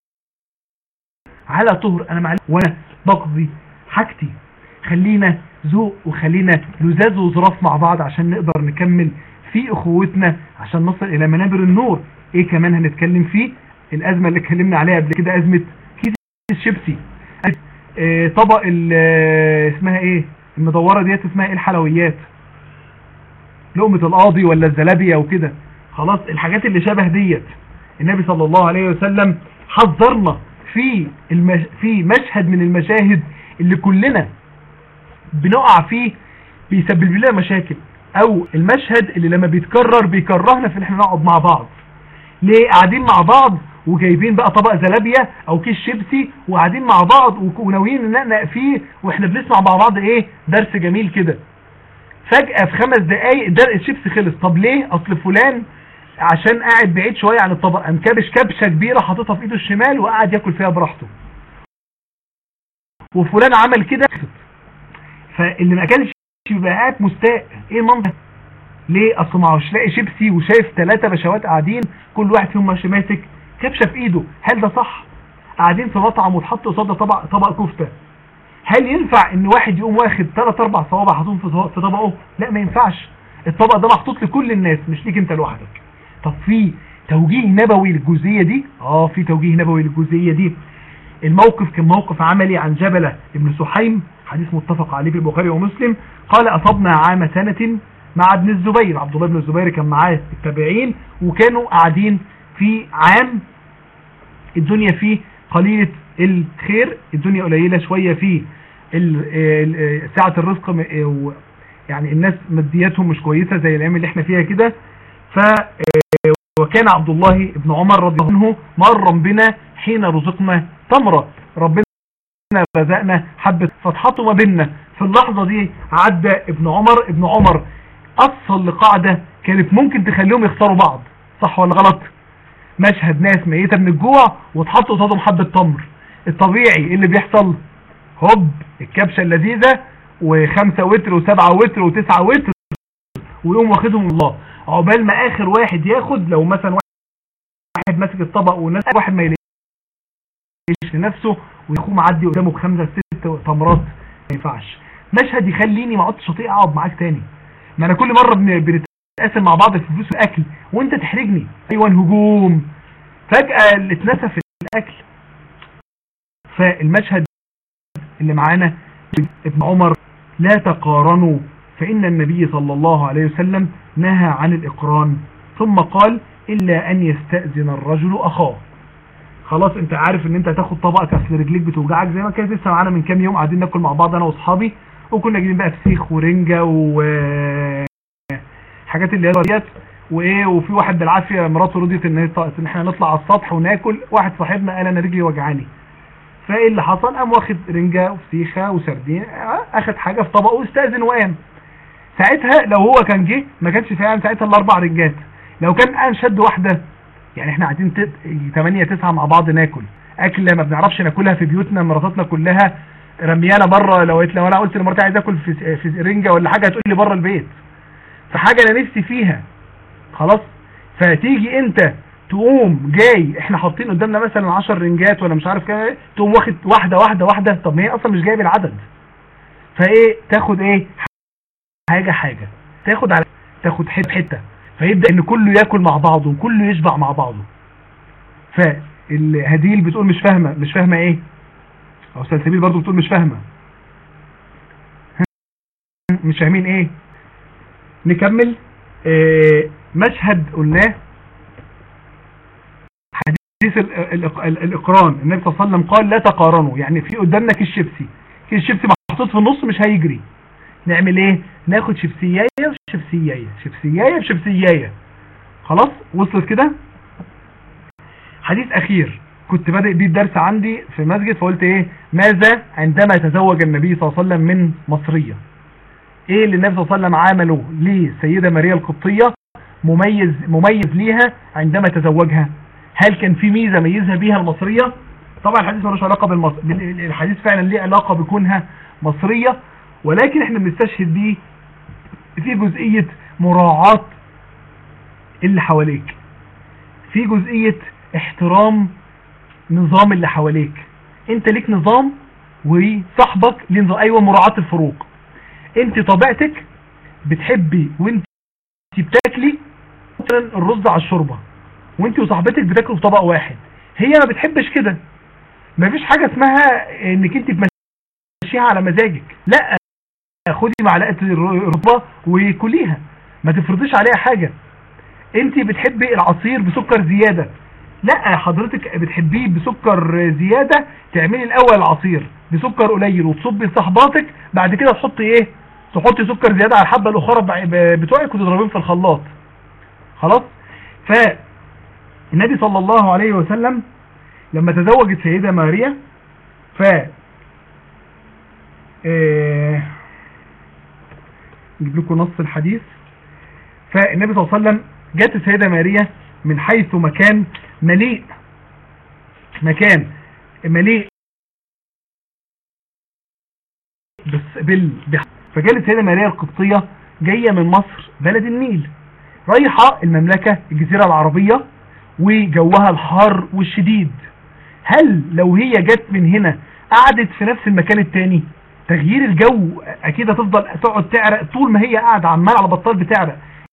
على طهر أنا معلم وأنا بقضي حاجتي خلينا ذوق وخلينا لزاز وظراف مع بعض عشان نقدر نكمل في أخوتنا عشان نصل إلى منابر النور إيه كمان هنتكلم فيه الأزمة اللي اتكلمنا عليها قبل كده أزمة كيس الشيبسي اه طبق اسمها إيه المدورة ديت اسمها إيه الحلويات لقمة القاضي ولا الزلابية وكده خلاص الحاجات اللي شبه ديت النبي صلى الله عليه وسلم حذرنا في المش... في مشهد من المشاهد اللي كلنا بنقع فيه بيسبب لنا مشاكل او المشهد اللي لما بيتكرر بيكرهنا في ان احنا نقعد مع بعض ليه قاعدين مع بعض وجايبين بقى طبق زلابيا او كيس شيبسي وقاعدين مع بعض وناويين ننقنق فيه واحنا بنسمع مع بعض ايه درس جميل كده فجأة في خمس دقايق ده الشيبسي خلص طب ليه اصل فلان عشان قاعد بعيد شوية عن الطبق قام كابش كبشة كبيرة حاططها في ايده الشمال وقعد ياكل فيها براحته وفلان عمل كده فاللي ما كانش يبقى قاعد مستاء ايه المنظر ليه اصل ما هوش لاقي شيبسي وشايف ثلاثة بشوات قاعدين كل واحد فيهم ماشي ماسك كبشة في ايده هل ده صح قاعدين في مطعم وتحط قصاد طبق طبق كفتة هل ينفع ان واحد يقوم واخد ثلاث اربع صوابع حاططهم في طبقه لا ما ينفعش الطبق ده محطوط لكل الناس مش ليك انت لوحدك طب في توجيه نبوي للجزئيه دي اه في توجيه نبوي للجزئيه دي الموقف كان موقف عملي عن جبلة ابن سحيم حديث متفق عليه في البخاري ومسلم قال أصبنا عام سنة مع ابن الزبير عبد الله بن الزبير كان معاه التابعين وكانوا قاعدين في عام الدنيا فيه قليلة الخير الدنيا قليلة شوية فيه ساعة الرزق يعني الناس مادياتهم مش كويسة زي الايام اللي احنا فيها كده ف وكان عبد الله بن عمر رضي الله عنه مرا بنا حين رزقنا تمرة ربنا رزقنا حبة فتحطوا ما بيننا في اللحظة دي عدى ابن عمر ابن عمر أصل لقاعدة كانت ممكن تخليهم يختاروا بعض صح ولا غلط مشهد ناس ميتة من الجوع وتحطوا قصادهم حبة تمر الطبيعي اللي بيحصل هوب الكبشة اللذيذة وخمسة وتر وسبعة وتر وتسعة وتر ويقوم واخدهم الله عقبال ما اخر واحد ياخد لو مثلا واحد ماسك الطبق والناس واحد ما يلاقيش لنفسه ويخوم معدي قدامه بخمسة ست تمرات ما ينفعش مشهد يخليني ما اقعدش شطيء اقعد معاك تاني ما انا كل مرة بنتقاسم مع بعض في فلوس الاكل وانت تحرجني ايوه الهجوم فجأة اللي اتنسى في الاكل فالمشهد اللي معانا ابن عمر لا تقارنوا فإن النبي صلى الله عليه وسلم نهى عن الإقران ثم قال إلا أن يستأذن الرجل أخاه خلاص انت عارف ان انت هتاخد طبقك اصل رجليك بتوجعك زي ما كانت لسه معانا من كام يوم قاعدين ناكل مع بعض انا واصحابي وكنا جايبين بقى فسيخ ورنجة و حاجات اللي هي ديت وايه وفي واحد بالعافيه مراته رضيت ان ان احنا نطلع على السطح وناكل واحد صاحبنا قال انا رجلي وجعاني فايه اللي حصل قام واخد رنجة وفسيخة وسردين اخد حاجة في طبقه واستاذن وقام ساعتها لو هو كان جه ما كانش فعلا ساعتها الاربع رنجات لو كان انشد واحدة يعني احنا قاعدين 8 9 مع بعض ناكل اكله ما بنعرفش ناكلها في بيوتنا مراتاتنا كلها رميانا بره لو لو انا قلت لمراتي عايز اكل في في رنجه ولا حاجه هتقول لي بره البيت فحاجه انا نفسي فيها خلاص فتيجي انت تقوم جاي احنا حاطين قدامنا مثلا 10 رنجات ولا مش عارف كام تقوم واخد واحده واحده واحده طب ما هي اصلا مش جايب العدد فايه تاخد ايه حاجه حاجه تاخد على تاخد حته حته فيبدا ان كله ياكل مع بعضه وكله يشبع مع بعضه فالهديل بتقول مش فاهمه مش فاهمه ايه او سلسبيل برضو بتقول مش فاهمه مش فاهمين ايه نكمل اه مشهد قلناه حديث الاقران النبي صلى الله عليه وسلم قال لا تقارنوا يعني في قدامنا كيس شيبسي كيس شيبسي محطوط في النص مش هيجري نعمل ايه ناخد شيبسيايه وشيبسيايه شيبسيايه وشيبسيايه خلاص وصلت كده حديث اخير كنت بادئ بيه الدرس عندي في مسجد فقلت ايه ماذا عندما تزوج النبي صلى الله عليه وسلم من مصرية ايه اللي النبي صلى الله عليه وسلم عمله لسيدة ماريا القبطية مميز مميز ليها عندما تزوجها هل كان في ميزة ميزها بيها المصرية طبعا الحديث ملوش علاقة بالمصر الحديث فعلا ليه علاقة بكونها مصرية ولكن احنا بنستشهد بيه في جزئية مراعاة اللي حواليك في جزئية احترام نظام اللي حواليك انت ليك نظام وصاحبك ليه نظام ايوه مراعاة الفروق انت طبيعتك بتحبي وانت بتاكلي مثلا الرز على الشوربه وانت وصاحبتك بتاكلوا في طبق واحد هي ما بتحبش كده مفيش حاجه اسمها انك انت تمشيها على مزاجك لا خدي معلقه الرطبه وكليها ما تفرضيش عليها حاجه انت بتحبي العصير بسكر زياده لا حضرتك بتحبيه بسكر زياده تعملي الاول العصير بسكر قليل وتصبي لصحباتك بعد كده تحطي ايه تحطي سكر زياده على الحبه الاخرى بتوعك وتضربيهم في الخلاط خلاص فالنبي صلى الله عليه وسلم لما تزوجت سيدة ماريا ف اه نجيب لكم نص الحديث فالنبي صلى الله عليه وسلم جت السيدة ماريا من حيث مكان مليء مكان مليء بس بال فجالت السيدة ماريا القبطية جاية من مصر بلد النيل رايحة المملكة الجزيرة العربية وجوها الحار والشديد هل لو هي جت من هنا قعدت في نفس المكان التاني تغيير الجو اكيد هتفضل تقعد تعرق طول ما هي قاعدة عمال على بطال بتعرق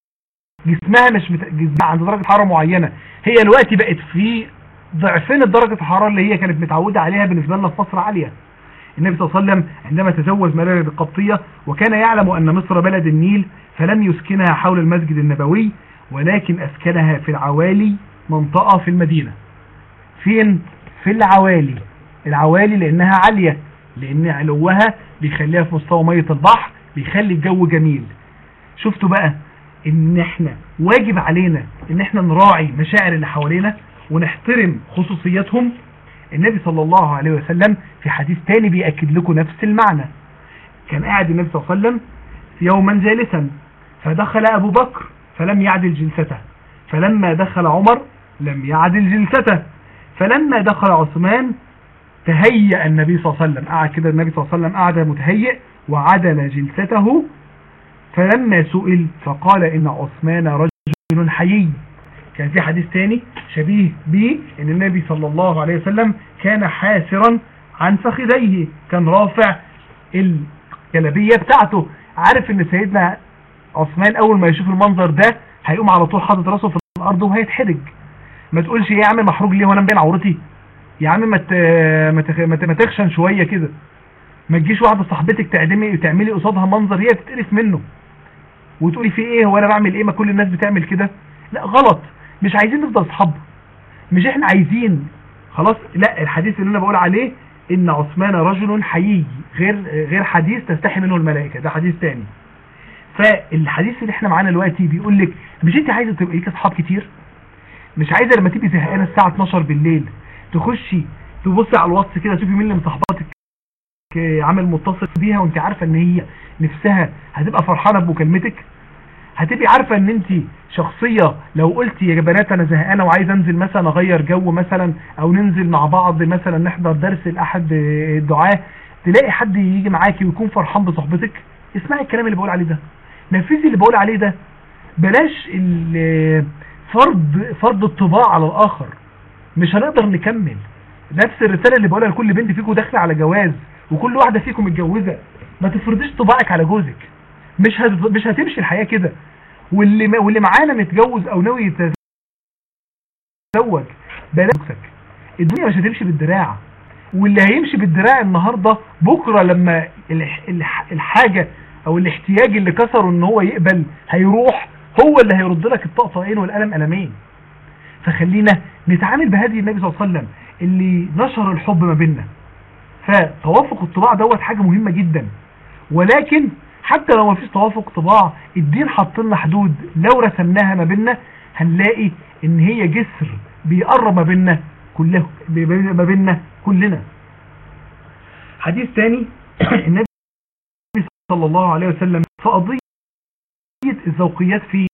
جسمها مش مت... جسمها عند درجة حرارة معينة هي دلوقتي بقت في ضعفين درجة الحرارة اللي هي كانت متعودة عليها بالنسبة لنا في مصر عالية النبي صلى الله عليه وسلم عندما تزوج مرارة القبطية وكان يعلم أن مصر بلد النيل فلم يسكنها حول المسجد النبوي ولكن أسكنها في العوالي منطقة في المدينة فين؟ في العوالي العوالي لأنها عالية لأن علوها بيخليها في مستوى مية البحر بيخلي الجو جميل شفتوا بقى ان احنا واجب علينا ان احنا نراعي مشاعر اللي حوالينا ونحترم خصوصياتهم النبي صلى الله عليه وسلم في حديث تاني بيأكد لكم نفس المعنى كان قاعد النبي صلى الله عليه وسلم يوما جالسا فدخل أبو بكر فلم يعدل جلسته فلما دخل عمر لم يعدل جلسته فلما دخل عثمان تهيأ النبي صلى الله عليه وسلم قعد كده النبي صلى الله عليه وسلم قعد متهيئ وعدل جلسته فلما سئل فقال إن عثمان رجل حيي كان في حديث تاني شبيه به ان النبي صلى الله عليه وسلم كان حاسرا عن فخذيه كان رافع الجلبية بتاعته عارف ان سيدنا عثمان اول ما يشوف المنظر ده هيقوم على طول حاطط راسه في الارض وهيتحرج ما تقولش يا عم محروج ليه وانا مبين عورتي يا عم ما ما تخشن شويه كده ما تجيش واحده صاحبتك تعدمي تعملي قصادها منظر هي تتقرف منه وتقولي في ايه هو انا بعمل ايه ما كل الناس بتعمل كده لا غلط مش عايزين نفضل اصحاب مش احنا عايزين خلاص لا الحديث اللي انا بقول عليه ان عثمان رجل حيي غير غير حديث تستحي منه الملائكه ده حديث تاني فالحديث اللي احنا معانا دلوقتي بيقول لك مش انت عايزه تبقى ليك اصحاب كتير مش عايزه لما تبقي زهقانه الساعه 12 بالليل تخشي تبصي على الواتس كده تشوفي مين اللي من صاحباتك عامل متصل بيها وانت عارفه ان هي نفسها هتبقى فرحانه بمكالمتك هتبقي عارفة ان انت شخصية لو قلت يا بنات انا زهقانة وعايز انزل مثلا اغير جو مثلا او ننزل مع بعض مثلا نحضر درس لاحد الدعاة تلاقي حد يجي معاكي ويكون فرحان بصحبتك اسمعي الكلام اللي بقول عليه ده نفذي اللي بقول عليه ده بلاش فرض فرض الطباع على الاخر مش هنقدر نكمل نفس الرسالة اللي بقولها لكل بنت فيكم داخله على جواز وكل واحدة فيكم متجوزة ما تفرضيش طباعك على جوزك مش هت... مش هتمشي الحياة كده واللي ما... واللي معانا متجوز او ناوي يتزوج بنفسك الدنيا مش هتمشي بالدراع واللي هيمشي بالدراع النهاردة بكرة لما الح... الحاجة او الاحتياج اللي كسره ان هو يقبل هيروح هو اللي هيرد لك الطقطقين والقلم قلمين فخلينا نتعامل بهدي النبي صلى الله عليه وسلم اللي نشر الحب ما بيننا فتوافق الطباع دوت حاجة مهمة جدا ولكن حتى لو ما فيش توافق طباع الدين حط لنا حدود لو رسمناها ما بيننا هنلاقي ان هي جسر بيقرب ما بيننا كله ما بيننا كلنا حديث تاني النبي صلى الله عليه وسلم في قضية الذوقيات في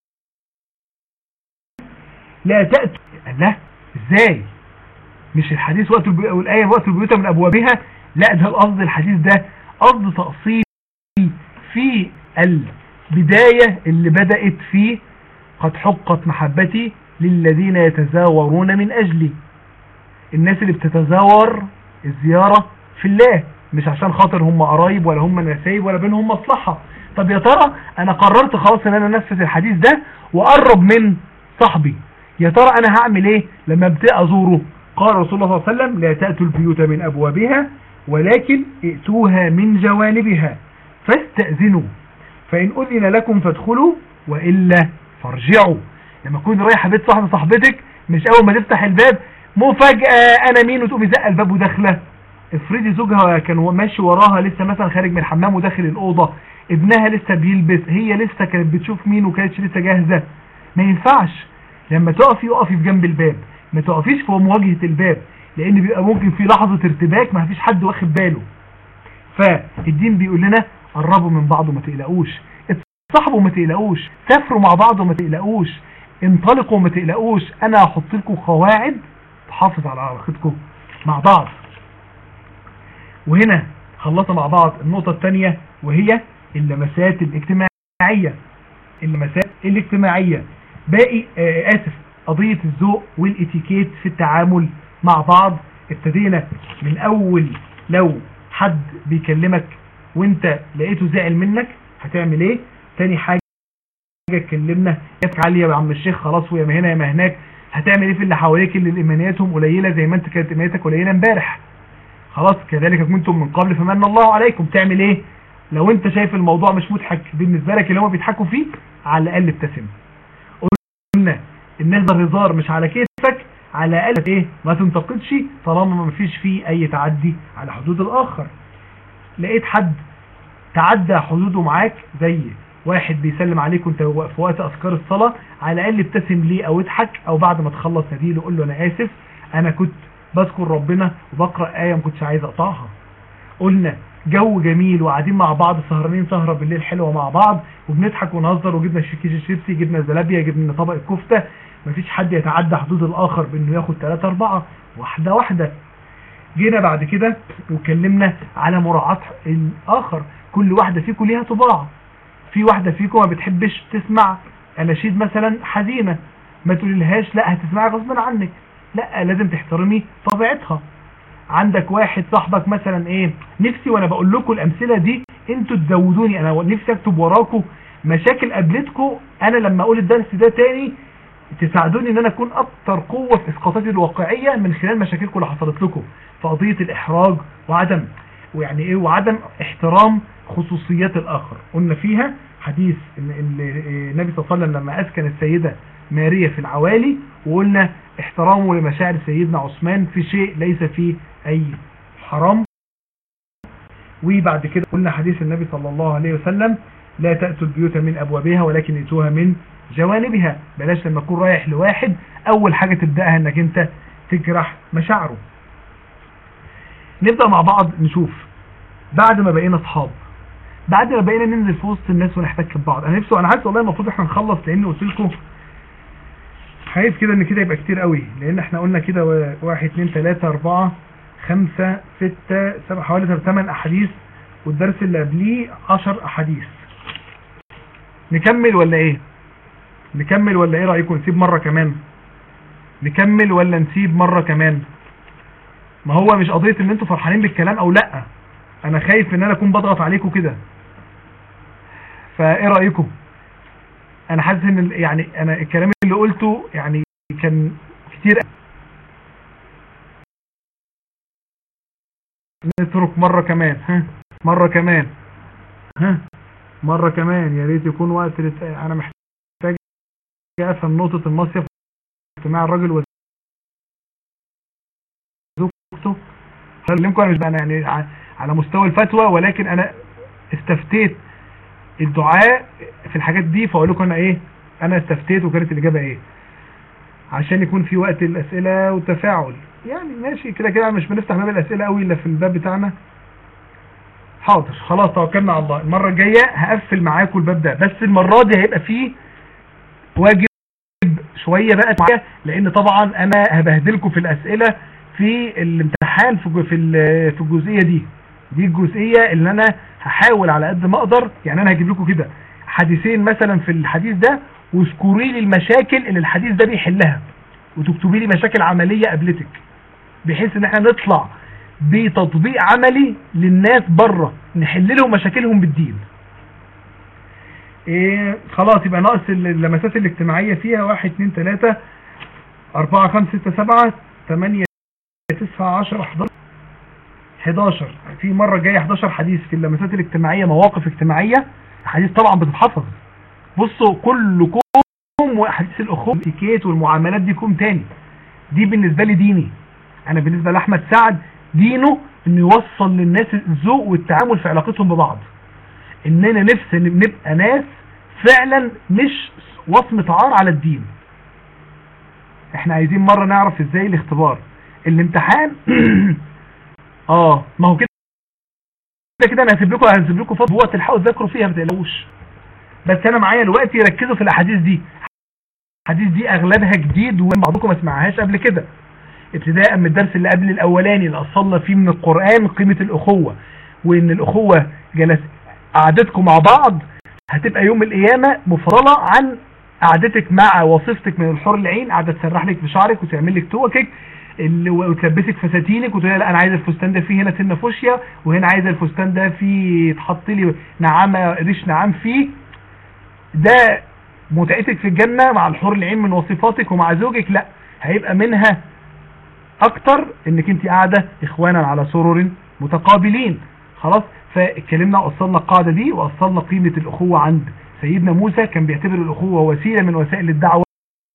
لا تأتوا لا ازاي مش الحديث وقت والآية وقت البيوت من أبوابها لا ده القصد الحديث ده قصد تأصيل في بداية اللي بدأت فيه قد حقت محبتي للذين يتزاورون من أجلي الناس اللي بتتزاور الزيارة في الله مش عشان خاطر هم قرايب ولا هم نسايب ولا بينهم مصلحة طب يا ترى انا قررت خلاص ان انا انفذ الحديث ده واقرب من صاحبي يا ترى انا هعمل ايه لما ابتدي ازوره قال رسول الله صلى الله عليه وسلم لا تأتوا البيوت من ابوابها ولكن ائتوها من جوانبها فاستأذنوا فإن أذن لكم فادخلوا وإلا فارجعوا لما تكون رايحة بيت صاحب صاحبتك مش أول ما تفتح الباب مفاجأة أنا مين وتقومي زق الباب وداخله افرضي زوجها كان ماشي وراها لسه مثلا خارج من الحمام وداخل الأوضة ابنها لسه بيلبس هي لسه كانت بتشوف مين وكانتش لسه جاهزة ما ينفعش لما تقفي اقفي في جنب الباب ما تقفيش في مواجهة الباب لان بيبقى ممكن في لحظة ارتباك ما فيش حد واخد باله فالدين بيقول لنا قربوا من بعض وما تقلقوش اتصاحبوا وما تقلقوش سافروا مع بعض وما تقلقوش انطلقوا وما تقلقوش انا هحط لكم قواعد تحافظ على علاقتكم مع بعض وهنا خلصنا مع بعض النقطة الثانية وهي اللمسات الاجتماعية اللمسات الاجتماعية باقي آه آسف قضية الذوق والاتيكيت في التعامل مع بعض ابتدينا من اول لو حد بيكلمك وانت لقيته زعل منك هتعمل ايه تاني حاجة اتكلمنا يافك عالية يا عم الشيخ خلاص ويا ما هنا يا ما هناك هتعمل ايه في اللي حواليك اللي ايمانياتهم قليلة زي ما انت كانت ايمانياتك قليلة امبارح خلاص كذلك كنتم من قبل فمن الله عليكم تعمل ايه لو انت شايف الموضوع مش مضحك بالنسبة لك اللي هم بيضحكوا فيه على الاقل ابتسم قلنا الناس ده هزار مش على كيفك على الاقل ايه ما تنتقدش طالما ما فيش فيه اي تعدي على حدود الاخر لقيت حد تعدى حدوده معاك زي واحد بيسلم عليك وانت في وقت اذكار الصلاة على الاقل ابتسم ليه او اضحك او بعد ما تخلص نديله قول له انا اسف انا كنت بذكر ربنا وبقرأ آية ما كنتش عايز اقطعها قلنا جو جميل وقاعدين مع بعض سهرانين سهرة بالليل حلوة مع بعض وبنضحك ونهزر وجبنا كيس الشيبسي جبنا الزلابية جبنا طبق الكفتة مفيش حد يتعدى حدود الاخر بانه ياخد 3 4 واحدة واحدة جينا بعد كده وكلمنا على مراعاة الاخر كل واحدة فيكم ليها طباع في واحدة فيكم ما بتحبش تسمع اناشيد مثلا حزينة ما تقوليلهاش لا هتسمعي غصبا عنك لا لازم تحترمي طبيعتها عندك واحد صاحبك مثلا ايه نفسي وانا بقول لكم الامثله دي انتوا تزودوني انا نفسي اكتب وراكم مشاكل قابلتكم انا لما اقول الدرس ده تاني تساعدوني ان انا اكون اكتر قوة في اسقاطاتي الواقعية من خلال مشاكلكم اللي حصلت لكم في قضية الاحراج وعدم ويعني ايه وعدم احترام خصوصيات الاخر قلنا فيها حديث ان النبي صلى الله عليه وسلم لما اسكن السيدة مارية في العوالي وقلنا احترامه لمشاعر سيدنا عثمان في شيء ليس فيه اي حرام وبعد كده قلنا حديث النبي صلى الله عليه وسلم لا تأتوا البيوت من أبوابها ولكن ائتوها من جوانبها بلاش لما تكون رايح لواحد أول حاجة تبدأها أنك أنت تجرح مشاعره نبدأ مع بعض نشوف بعد ما بقينا أصحاب بعد ما بقينا ننزل في وسط الناس ونحتك ببعض أنا نفسي وأنا عارف والله المفروض احنا نخلص لأن قلت لكم خايف كده ان كده يبقى كتير قوي لان احنا قلنا كده واحد اتنين تلاتة اربعة خمسة ستة سبعة حوالي ثمان احاديث والدرس اللي قبليه عشر احاديث نكمل ولا ايه نكمل ولا ايه رأيكم نسيب مرة كمان نكمل ولا نسيب مرة كمان ما هو مش قضية ان انتوا فرحانين بالكلام او لا انا خايف ان انا اكون بضغط عليكم كده فايه رأيكم انا حاسس ان يعني انا الكلام اللي قلته يعني كان كتير نترك مرة كمان ها مرة كمان ها مرة كمان يا ريت يكون وقت لت... انا محتاج افهم نقطة المصيف اجتماع الراجل وزوجته هكلمكم انا مش بقى يعني على مستوى الفتوى ولكن انا استفتيت الدعاء في الحاجات دي فاقول لكم انا ايه انا استفتيت وكانت الاجابه ايه عشان يكون في وقت الاسئله والتفاعل يعني ماشي كده كده مش بنفتح باب الاسئله قوي الا في الباب بتاعنا حاضر خلاص توكلنا على الله المره الجايه هقفل معاكم الباب ده بس المره دي هيبقى فيه واجب شويه بقى معايا لان طبعا انا هبهدلكم في الاسئله في الامتحان في في الجزئيه دي دي الجزئيه اللي انا هحاول على قد ما اقدر يعني انا هجيب لكم كده حديثين مثلا في الحديث ده واذكري لي المشاكل اللي الحديث ده بيحلها وتكتبي لي مشاكل عملية قابلتك بحيث ان احنا نطلع بتطبيق عملي للناس بره نحل لهم مشاكلهم بالدين ايه خلاص يبقى ناقص اللمسات الاجتماعية فيها واحد اتنين تلاتة اربعة خمسة ستة سبعة تمانية تسعة عشر احداشر 11 في مرة جاية 11 حديث في اللمسات الاجتماعية مواقف اجتماعية حديث طبعا بتتحفظ بصوا كل كوم وحديث الاخوة الاتيكيت والمعاملات دي كوم تاني دي بالنسبة لي ديني انا بالنسبة لاحمد سعد دينه انه يوصل للناس الذوق والتعامل في علاقتهم ببعض اننا نفسي نبقى ناس فعلا مش وصمة عار على الدين احنا عايزين مرة نعرف ازاي الاختبار الامتحان اه ما هو كده كده انا هسيب لكم هسيب لكم فتره وقت تلحقوا تذاكروا فيها ما تقلقوش بس انا معايا دلوقتي ركزوا في الاحاديث دي الحديث دي اغلبها جديد وبعضكم ما سمعهاش قبل كده ابتداء من الدرس اللي قبل الاولاني اللي اصلنا فيه من القرآن قيمة الاخوة وان الاخوة جلس قعدتكم مع بعض هتبقى يوم القيامة مفضلة عن قعدتك مع وصفتك من الحور العين قاعدة تسرح لك في شعرك وتعمل لك توكك اللي وتلبسك فساتينك وتقول لا انا عايز الفستان ده فيه هنا سنه فوشيا وهنا عايز الفستان ده فيه يتحط لي نعامه ريش نعام فيه ده متعتك في الجنة مع الحور العين من وصفاتك ومع زوجك لا هيبقى منها اكتر انك انت قاعدة اخوانا على سرر متقابلين خلاص فاتكلمنا وصلنا القاعدة دي وصلنا قيمة الاخوة عند سيدنا موسى كان بيعتبر الاخوة وسيلة من وسائل الدعوة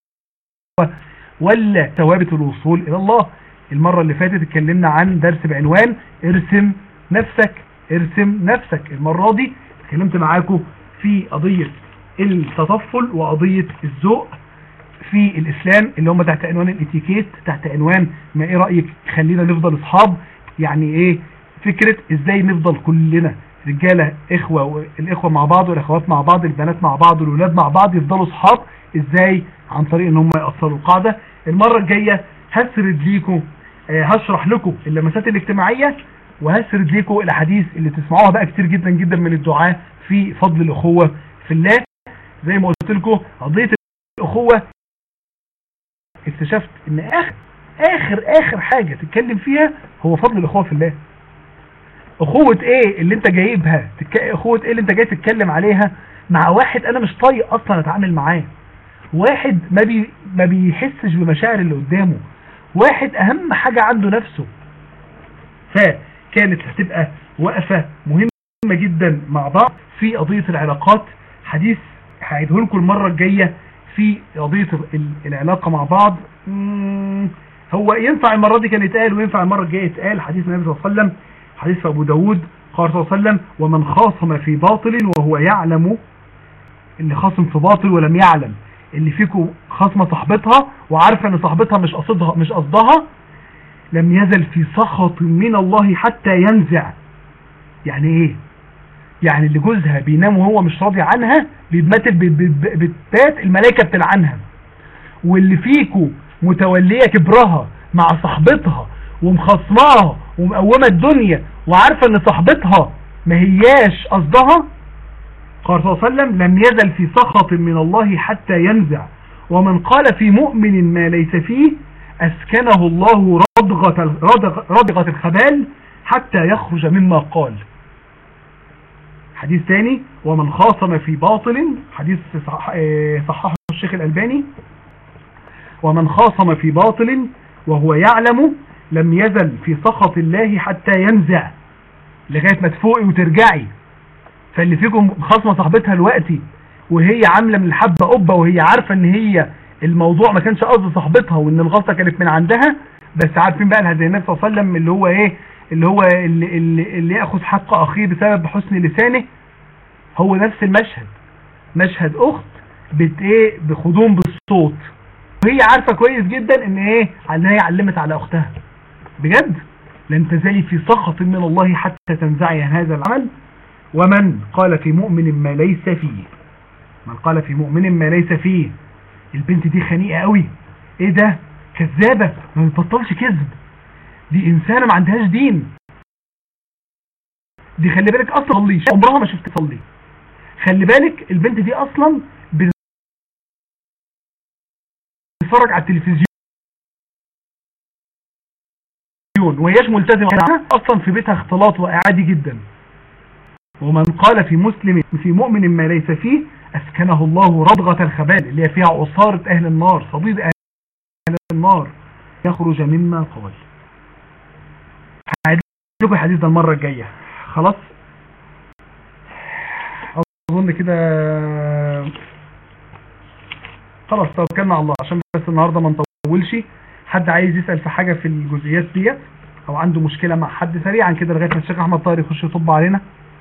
ولا ثوابت الوصول الى الله المرة اللي فاتت اتكلمنا عن درس بعنوان ارسم نفسك ارسم نفسك المرة دي اتكلمت معاكم في قضية التطفل وقضية الذوق في الاسلام اللي هم تحت عنوان الاتيكيت تحت عنوان ما ايه رأيك خلينا نفضل اصحاب يعني ايه فكرة ازاي نفضل كلنا رجالة اخوة الاخوة مع بعض والاخوات مع بعض البنات مع بعض والولاد مع بعض يفضلوا اصحاب ازاي عن طريق ان هم يأصلوا القاعدة المرة الجاية هسرد ليكم آه هشرح لكم اللمسات الاجتماعية وهسرد ليكم الاحاديث اللي تسمعوها بقى كتير جدا جدا من الدعاء في فضل الاخوة في الله زي ما قلت لكم قضية الاخوة اكتشفت ان اخر اخر اخر حاجة تتكلم فيها هو فضل الاخوة في الله اخوة ايه اللي انت جايبها تك... اخوة ايه اللي انت جاي تتكلم عليها مع واحد انا مش طايق اصلا اتعامل معاه واحد ما, بي ما بيحسش بمشاعر اللي قدامه واحد اهم حاجة عنده نفسه فكانت هتبقى وقفة مهمة جدا مع بعض في قضية العلاقات حديث هعيده لكم المرة الجاية في قضية العلاقة مع بعض هو ينفع المرة دي كان يتقال وينفع المرة الجاية يتقال حديث النبي صلى الله عليه وسلم حديث أبو داود قال صلى الله عليه وسلم ومن خاصم في باطل وهو يعلم اللي خاصم في باطل ولم يعلم اللي فيكم خاصمة صاحبتها وعارفة ان صاحبتها مش قصدها مش قصدها لم يزل في سخط من الله حتى ينزع يعني ايه يعني اللي جوزها بينام وهو مش راضي عنها بيتمثل بتبات الملائكة بتلعنها واللي فيكم متولية كبرها مع صاحبتها ومخصماها ومقومة الدنيا وعارفة ان صاحبتها ما هياش قصدها قال صلى الله عليه وسلم لم يزل في سخط من الله حتى ينزع ومن قال في مؤمن ما ليس فيه أسكنه الله ردغة, ردغة الخبال حتى يخرج مما قال حديث ثاني ومن خاصم في باطل حديث صححه الشيخ الألباني ومن خاصم في باطل وهو يعلم لم يزل في سخط الله حتى ينزع لغاية ما تفوقي وترجعي فاللي فيكم خاصمة صاحبتها دلوقتي وهي عاملة من الحبة قبة وهي عارفة ان هي الموضوع ما كانش قصد صاحبتها وان الغلطة كانت من عندها بس عارفين بقى زي النبي صلى الله عليه وسلم اللي هو ايه اللي هو اللي, اللي, اللي ياخذ حق اخيه بسبب حسن لسانه هو نفس المشهد مشهد اخت بت ايه بخدوم بالصوت وهي عارفة كويس جدا ان ايه ان هي علمت على اختها بجد لن تزالي في سخط من الله حتى تنزعي هذا العمل ومن قال في مؤمن ما ليس فيه من قال في مؤمن ما ليس فيه البنت دي خنيقة قوي ايه ده كذابة ما بتبطلش كذب دي انسانة ما عندهاش دين دي خلي بالك اصلا تصليش عمرها ما شفت تصلي خلي بالك البنت دي اصلا بتتفرج على التلفزيون وهيش ملتزمة اصلا في بيتها اختلاط وعادي جدا ومن قال في مسلم في مؤمن ما ليس فيه اسكنه الله رضغة الخبال اللي هي فيها عصارة اهل النار صديد اهل النار يخرج مما قال هعيد لكم الحديث ده المرة الجاية خلاص اظن كده خلاص توكلنا على الله عشان بس النهاردة ما نطولش حد عايز يسأل في حاجة في الجزئيات ديت او عنده مشكلة مع حد سريعا كده لغاية ما الشيخ احمد طاهر يخش يطب علينا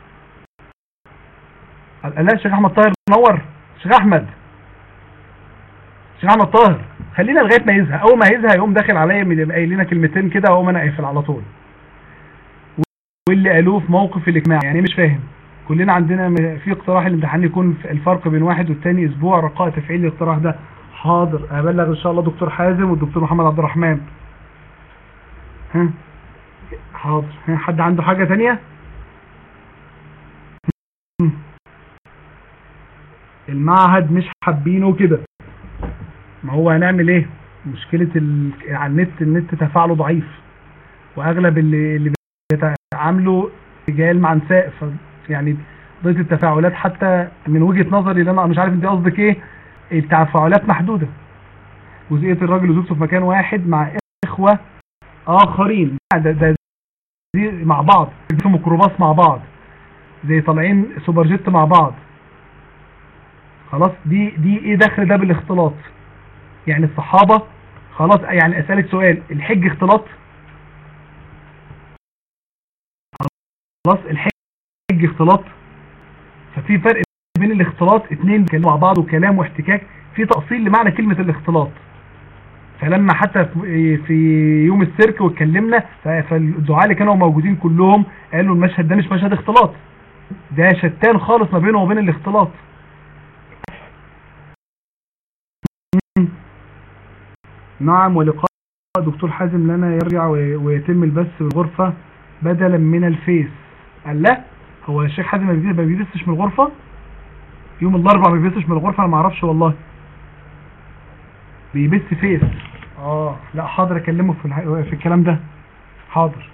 لا الشيخ احمد طاهر نور شيخ احمد شيخ احمد طاهر خلينا لغايه ما يزهق اول ما يزهق يقوم داخل عليا قايل لنا كلمتين كده واقوم انا قافل على طول واللي قالوه في موقف الاجتماع يعني مش فاهم كلنا عندنا في اقتراح الامتحان يكون الفرق بين واحد والتاني اسبوع رقاء تفعيل الاقتراح ده حاضر ابلغ ان شاء الله دكتور حازم والدكتور محمد عبد الرحمن ها حاضر ها حد عنده حاجة تانية المعهد مش حابينه كده ما هو هنعمل ايه مشكلة ال... على النت النت تفاعله ضعيف واغلب اللي اللي بيتعاملوا رجال مع نساء ف... يعني ضيط التفاعلات حتى من وجهة نظري اللي انا مش عارف انت قصدك ايه التفاعلات محدودة جزئية الراجل وزوجته في مكان واحد مع اخوة اخرين ده, ده دي مع بعض في ميكروباص مع بعض زي طالعين سوبر جيت مع بعض خلاص دي دي ايه دخل ده بالاختلاط يعني الصحابة خلاص يعني اسألك سؤال الحج اختلاط خلاص الحج اختلاط ففي فرق بين الاختلاط اتنين بيتكلموا مع بعض وكلام واحتكاك في تأصيل لمعنى كلمة الاختلاط فلما حتى في يوم السيرك واتكلمنا فالدعاء اللي كانوا موجودين كلهم قالوا المشهد ده مش مشهد اختلاط ده شتان خالص ما بينه وبين الاختلاط نعم ولقاء دكتور حازم لنا يرجع ويتم البث بالغرفة بدلا من الفيس قال لا هو الشيخ حازم ما بيبثش من الغرفة يوم الاربع ما بيبثش من الغرفة انا ما اعرفش والله بيبث فيس اه لا حاضر اكلمه في, الح... في الكلام ده حاضر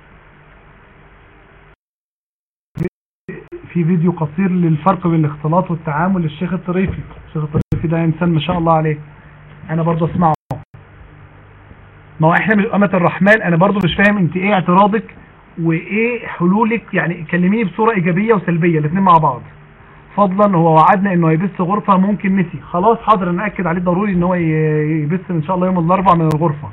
في فيديو قصير للفرق بين الاختلاط والتعامل للشيخ الطريفي الشيخ الطريفي ده انسان ما شاء الله عليه انا برضه اسمعه ما هو احنا مش أمة الرحمن انا برضو مش فاهم انت ايه اعتراضك وايه حلولك يعني كلميني بصورة ايجابية وسلبية الاثنين مع بعض فضلا هو وعدنا انه يبث غرفة ممكن نسي خلاص حاضر انا اكد عليه ضروري ان هو يبث ان شاء الله يوم الاربع من الغرفة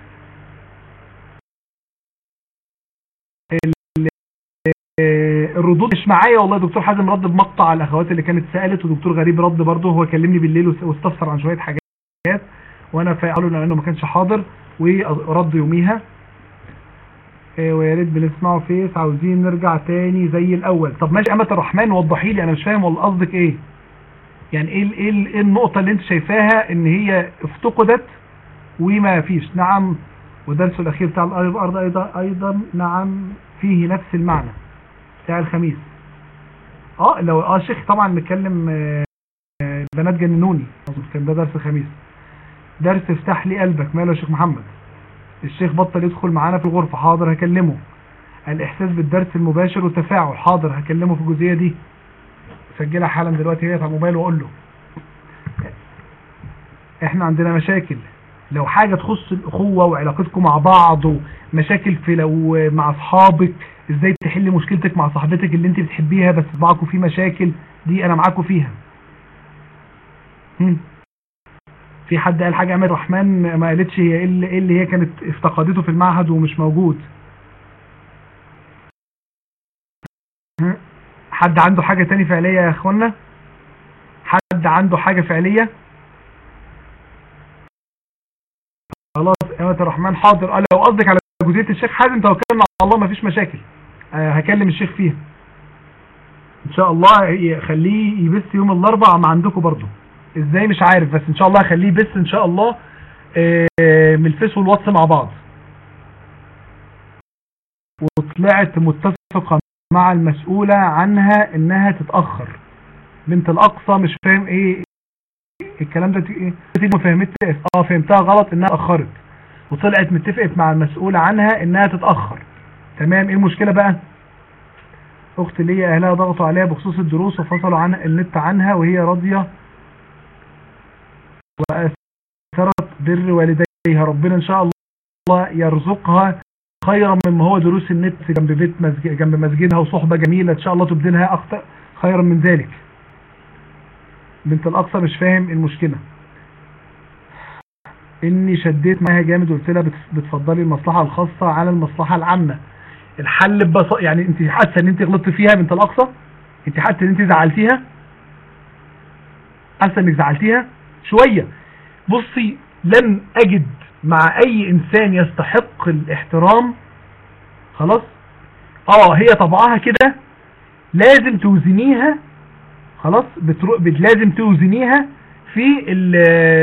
الردود مش معايا والله دكتور حازم رد بمقطع على الاخوات اللي كانت سألت ودكتور غريب رد برضه هو كلمني بالليل واستفسر عن شوية حاجات وانا فقالوا لانه ما كانش حاضر ورد يوميها ويا ريت بنسمعه فيس عاوزين نرجع تاني زي الاول طب ماشي امة الرحمن وضحي لي انا مش فاهم والله قصدك ايه يعني ايه ايه ايه النقطة اللي انت شايفاها ان هي افتقدت وما فيش نعم ودرس الاخير بتاع الارض ايضا ايضا نعم فيه نفس المعنى بتاع الخميس اه لو اه شيخ طبعا نتكلم بنات جننوني كان ده درس الخميس درس افتح لي قلبك ماله يا شيخ محمد الشيخ بطل يدخل معانا في الغرفة حاضر هكلمه الاحساس بالدرس المباشر والتفاعل حاضر هكلمه في الجزئية دي سجلها حالا دلوقتي هي على الموبايل واقول له احنا عندنا مشاكل لو حاجة تخص الاخوة وعلاقتكم مع بعض ومشاكل في لو مع اصحابك ازاي تحل مشكلتك مع صاحبتك اللي انت بتحبيها بس معاكم في مشاكل دي انا معاكم فيها هم. في حد قال حاجة امير الرحمن ما قالتش هي ايه اللي هي كانت افتقدته في المعهد ومش موجود حد عنده حاجة تاني فعلية يا اخوانا حد عنده حاجة فعلية خلاص امير الرحمن حاضر قال لو قصدك على جزئية الشيخ حازم توكلنا على الله مفيش مشاكل أه هكلم الشيخ فيها ان شاء الله خليه يبث يوم الاربعاء ما عندكم برضو ازاي مش عارف بس ان شاء الله هخليه بس ان شاء الله من الفيس والواتس مع بعض وطلعت متفقة مع المسؤولة عنها انها تتأخر بنت الاقصى مش فاهم ايه الكلام ده ايه ما فهمتش اه فهمتها غلط انها اتاخرت وطلعت متفقت مع المسؤول عنها انها تتاخر تمام ايه المشكله بقى اخت ليا اهلها ضغطوا عليها بخصوص الدروس وفصلوا عن النت عنها وهي راضيه واثرت بر والديها ربنا ان شاء الله يرزقها خيرا مما هو دروس النت جنب بيت مسجد جنب مسجدها وصحبه جميله ان شاء الله تبدلها اكتر خيرا من ذلك بنت الاقصى مش فاهم المشكله اني شديت معاها جامد وقلت لها بتفضلي المصلحه الخاصه على المصلحه العامه الحل ببساطه يعني انت حاسه ان انت غلطت فيها بنت الاقصى انت حاسه ان انت زعلتيها حاسه انك زعلتيها شويه بصي لن اجد مع اي انسان يستحق الاحترام خلاص اه هي طبعها كده لازم توزنيها خلاص بترو... لازم توزنيها في ال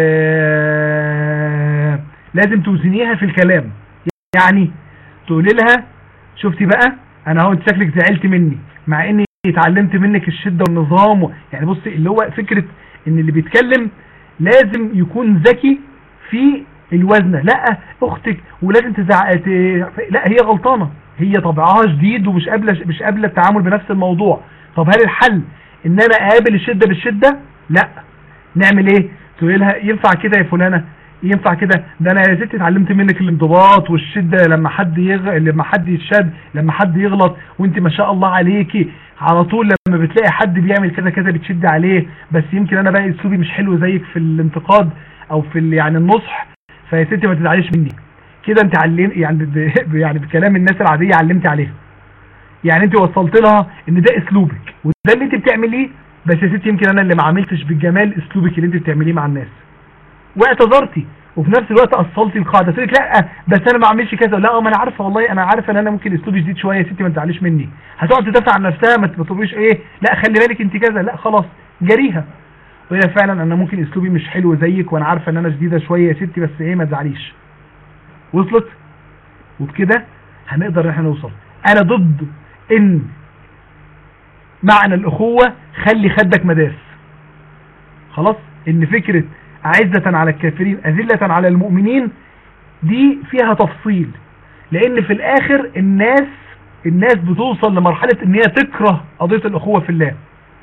لازم توزنيها في الكلام يعني تقولي لها شفتي بقى انا اهو انت شكلك زعلت مني مع اني اتعلمت منك الشدة والنظام و... يعني بصي اللي هو فكرة ان اللي بيتكلم لازم يكون ذكي في الوزنة لا اختك ولازم تزع لا هي غلطانة هي طبعها شديد ومش قابله مش قابله التعامل بنفس الموضوع طب هل الحل ان انا اقابل الشدة بالشدة لا نعمل ايه تقول لها ينفع كده يا فلانة ينفع كده ده انا يا ستي اتعلمت منك الانضباط والشدة لما حد يغ... لما حد يشد لما حد يغلط وانت ما شاء الله عليكي على طول لما بتلاقي حد بيعمل كذا كذا بتشد عليه بس يمكن انا بقى اسلوبي مش حلو زيك في الانتقاد او في يعني النصح فيا ستي ما تزعليش مني كده انت علم يعني ب... يعني بكلام الناس العادية علمتي عليها يعني انت وصلت لها ان ده اسلوبك وده اللي انت بتعمليه بس يا ستي يمكن انا اللي ما عملتش بالجمال اسلوبك اللي انت بتعمليه مع الناس واعتذرتي وفي نفس الوقت اصلتي القاعده تقول لك لا بس انا ما اعملش كذا لا ما انا عارفه والله انا عارفه ان انا ممكن اسلوبي جديد شويه يا ستي ما تزعليش مني هتقعد تدافع عن نفسها ما تطلبيش ايه لا خلي بالك انت كذا لا خلاص جريها وهي فعلا انا ممكن اسلوبي مش حلو زيك وانا عارفه ان انا شديده شويه يا ستي بس ايه ما تزعليش وصلت وبكده هنقدر ان احنا نوصل انا ضد ان معنى الاخوه خلي خدك مداس خلاص ان فكره عزة على الكافرين أذلة على المؤمنين دي فيها تفصيل لأن في الآخر الناس الناس بتوصل لمرحلة ان هي تكره قضية الأخوة في الله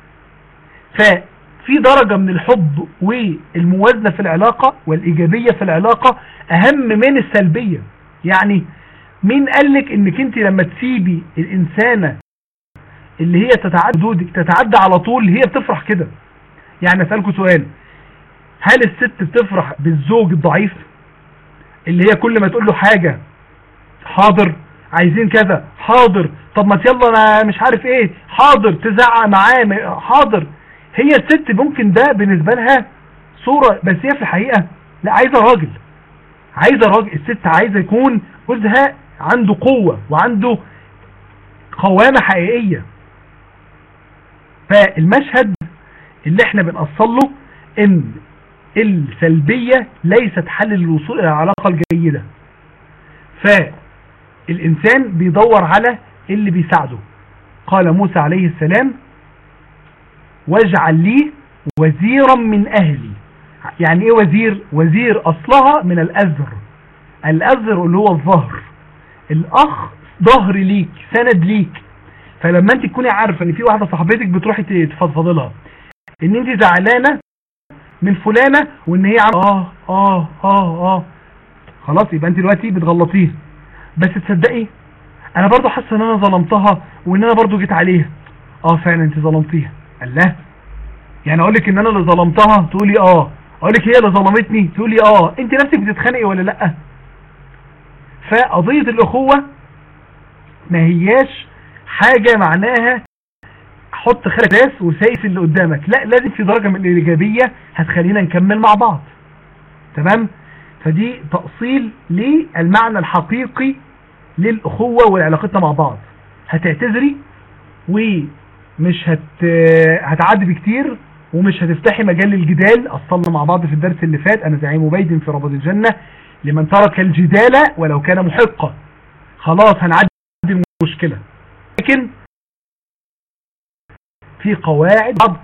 ففي درجة من الحب والموازنة في العلاقة والإيجابية في العلاقة أهم من السلبية يعني مين قالك انك انت لما تسيبي الإنسانة اللي هي تتعدى حدودك تتعدى على طول هي بتفرح كده يعني أسألكم سؤال هل الست بتفرح بالزوج الضعيف اللي هي كل ما تقول له حاجة حاضر عايزين كذا حاضر طب ما يلا انا مش عارف ايه حاضر تزعق معاه حاضر هي الست ممكن ده بالنسبة لها صورة بس هي في الحقيقة لا عايزة راجل عايزة راجل الست عايزة يكون جوزها عنده قوة وعنده قوامة حقيقية فالمشهد اللي احنا بنأصل له ان السلبية ليست حل للوصول الى العلاقة الجيدة فالإنسان بيدور على اللي بيساعده قال موسى عليه السلام واجعل لي وزيرا من أهلي يعني ايه وزير وزير أصلها من الأزر الأزر اللي هو الظهر الأخ ظهر ليك سند ليك فلما انت تكوني عارفة ان في واحدة صاحبتك بتروحي تفضفض لها ان انت زعلانة من فلانة وان هي عم اه اه اه اه خلاص يبقى انت دلوقتي بتغلطيه بس تصدقي انا برضو حاسه ان انا ظلمتها وان انا برضو جيت عليها اه فعلا انت ظلمتيها الله يعني اقول لك ان انا اللي ظلمتها تقولي اه اقول لك هي اللي ظلمتني تقولي اه انت نفسك بتتخانقي ولا لا فقضية الاخوة ما هياش حاجة معناها حط خلق ناس وسايس اللي قدامك لا لازم في درجة من الإيجابية هتخلينا نكمل مع بعض تمام فدي تأصيل للمعنى الحقيقي للأخوة والعلاقتنا مع بعض هتعتذري ومش هت... هتعدي بكتير ومش هتفتحي مجال للجدال أصلنا مع بعض في الدرس اللي فات أنا زعيم بيد في ربض الجنة لمن ترك الجدال ولو كان محقا خلاص هنعدي المشكلة لكن في قواعد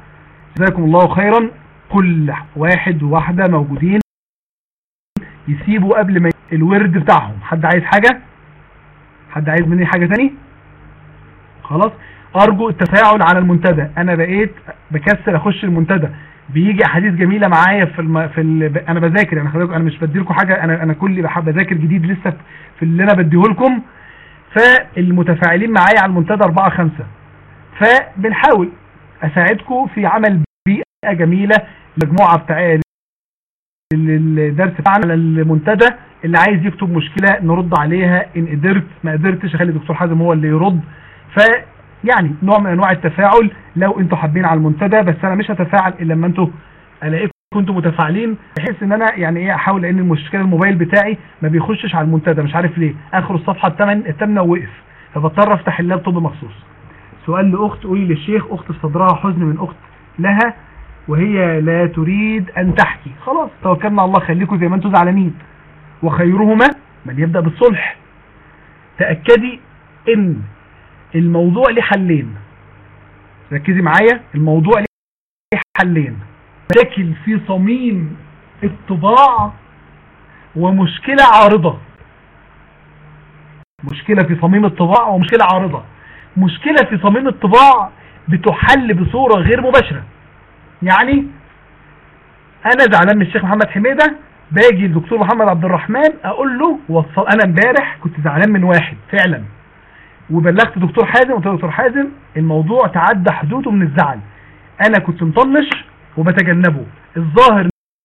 جزاكم الله خيرا كل واحد وواحدة موجودين يسيبوا قبل ما الورد بتاعهم حد عايز حاجة حد عايز مني حاجة تاني خلاص ارجو التفاعل على المنتدى انا بقيت بكسر اخش المنتدى بيجي احاديث جميله معايا في الم... في ال... انا بذاكر يعني خليكم انا مش بديلكم حاجه انا انا كل بحب بذاكر جديد لسه في اللي انا بديه لكم فالمتفاعلين معايا على المنتدى 4 5 فبنحاول اساعدكم في عمل بيئه جميله المجموعه بتاع الدرس بتاعنا على المنتدى اللي عايز يكتب مشكله نرد عليها ان قدرت ما قدرتش اخلي الدكتور حازم هو اللي يرد ف يعني نوع من انواع التفاعل لو انتوا حابين على المنتدى بس انا مش هتفاعل الا لما انتوا الاقيكم كنتوا متفاعلين بحيث ان انا يعني ايه احاول لان المشكله الموبايل بتاعي ما بيخشش على المنتدى مش عارف ليه اخر الصفحه الثامن الثامنه وقف فبضطر افتح اللابتوب مخصوص سؤال لاخت قولي للشيخ اخت صدرها حزن من اخت لها وهي لا تريد ان تحكي خلاص توكلنا على الله خليكم زي ما انتوا زعلانين وخيرهما من يبدا بالصلح تاكدي ان الموضوع ليه حلين ركزي معايا الموضوع ليه حلين مشاكل في صميم الطباع ومشكلة عارضة مشكلة في صميم الطباع ومشكلة عارضة مشكلة في صميم الطباع بتحل بصورة غير مباشرة يعني انا زعلان من الشيخ محمد حميدة باجي الدكتور محمد عبد الرحمن اقول له وصل انا امبارح كنت زعلان من واحد فعلا وبلغت دكتور حازم قلت له دكتور حازم الموضوع تعدى حدوده من الزعل انا كنت مطنش وبتجنبه الظاهر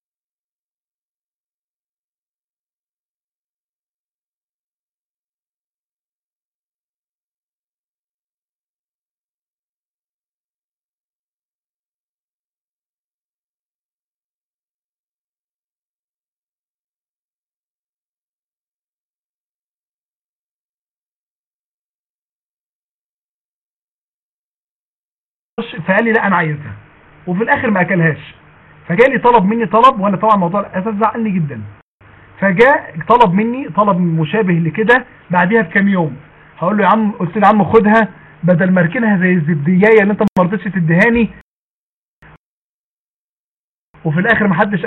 فقال لي لا انا عايزها وفي الاخر ما اكلهاش فجالي طلب مني طلب وانا طبعا موضوع الاساس زعلني جدا فجاء طلب مني طلب مشابه لكده بعديها بكام يوم هقول له يا عم قلت له يا عم خدها بدل ما اركنها زي الزبديايه اللي انت ما رضيتش تديهاني وفي الاخر ما حدش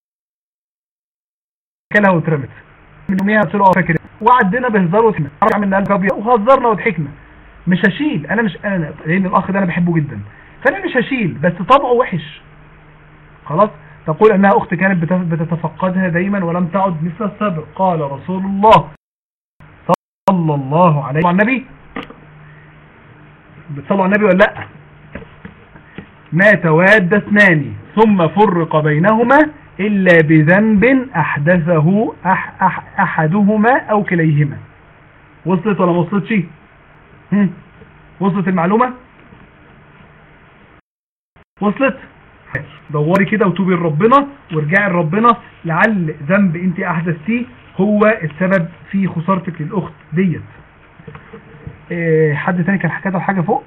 اكلها واترمت من يوميها قلت له اه فاكر وعدينا بهزار وضحكنا عملنا قلب ابيض وهزرنا وضحكنا مش هشيل انا مش انا لان الاخ ده انا بحبه جدا فانا مش هشيل بس طبعه وحش خلاص تقول انها اخت كانت بتتفقدها دايما ولم تعد مثل السابق قال رسول الله صلى الله عليه وسلم النبي بتصلوا على النبي ولا لا ما تواد اثنان ثم فرق بينهما الا بذنب احدثه أح أح احدهما او كليهما وصلت ولا ما وصلتش وصلت المعلومة وصلت دوري كده وتوبي لربنا وارجعي لربنا لعل ذنب انت احدثتيه هو السبب في خسارتك للاخت ديت إيه حد تاني كان حكى حاجة فوق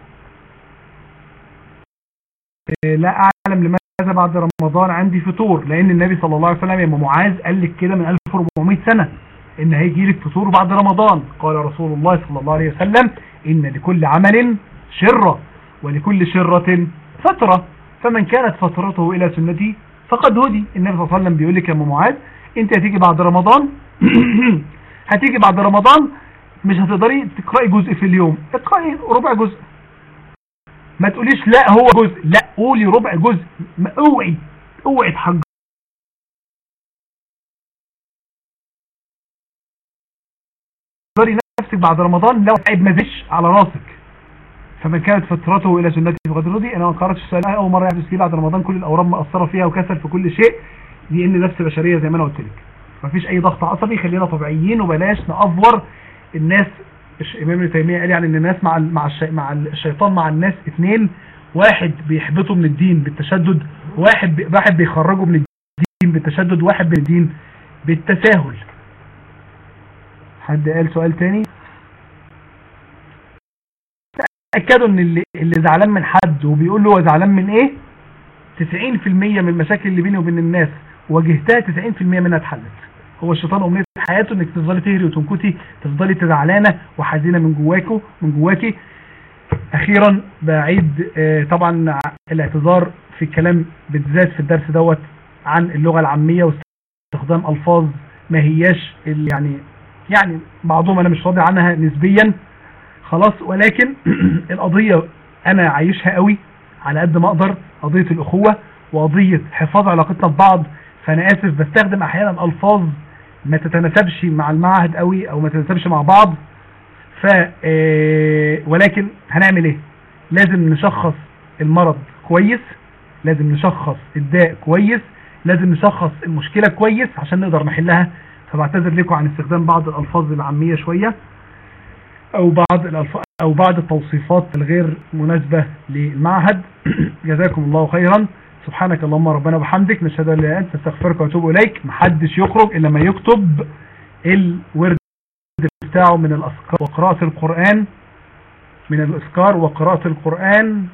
إيه لا اعلم لماذا بعد رمضان عندي فطور لان النبي صلى الله عليه وسلم يا معاذ قال لك كده من 1400 سنة ان هيجي لك فطور بعد رمضان قال رسول الله صلى الله عليه وسلم ان لكل عمل شرة ولكل شرة فترة فمن كانت فترته الى سنتي فقد هدي النبي صلى الله عليه وسلم بيقول لك يا ام معاذ انت هتيجي بعد رمضان هتيجي بعد رمضان مش هتقدري تقرأي جزء في اليوم اقرأي ربع جزء ما تقوليش لا هو جزء لا قولي ربع جزء اوعي اوعي تحجر نفسك بعد رمضان لو عيب ما زيش على راسك فمن كانت فترته الى سنتي فقد رضي انا ما قرأتش السؤال اول مره يحدث لي بعد رمضان كل الاورام مأثره فيها وكسل في كل شيء دي ان نفس بشريه زي ما انا قلت لك مفيش اي ضغط عصبي خلينا طبيعيين وبلاش نأفور الناس امام ابن تيميه قال يعني ان الناس مع مع مع الشيطان مع الناس اثنين واحد بيحبطه من الدين بالتشدد واحد واحد بيخرجه من الدين بالتشدد واحد من الدين بالتساهل حد قال سؤال تاني تأكدوا ان اللي, اللي زعلان من حد وبيقول له هو زعلان من ايه 90% من المشاكل اللي بيني وبين الناس واجهتها 90% منها اتحلت هو الشيطان امنية حياته انك تفضلي تهري وتنكتي تفضلي تزعلانه وحزينه من جواكوا من جواكي اخيرا بعيد آه طبعا الاعتذار في الكلام بالذات في الدرس دوت عن اللغة العامية واستخدام ألفاظ ما هياش يعني يعني بعضهم أنا مش راضي عنها نسبيا خلاص ولكن القضية أنا عايشها قوي على قد ما أقدر قضية الأخوة وقضية حفاظ علاقتنا ببعض فأنا آسف بستخدم أحيانا ألفاظ ما تتناسبش مع المعهد قوي أو ما تتناسبش مع بعض ف ولكن هنعمل ايه لازم نشخص المرض كويس لازم نشخص الداء كويس لازم نشخص المشكلة كويس عشان نقدر نحلها فبعتذر لكم عن استخدام بعض الألفاظ العامية شوية أو بعض الألفاظ أو بعض التوصيفات الغير مناسبة للمعهد جزاكم الله خيرا سبحانك اللهم ربنا وبحمدك نشهد ان لا اله الا انت نستغفرك ونتوب اليك محدش يخرج الا ما يكتب الورد بتاعه من الأذكار وقراءة القرآن من الأذكار وقراءة القرآن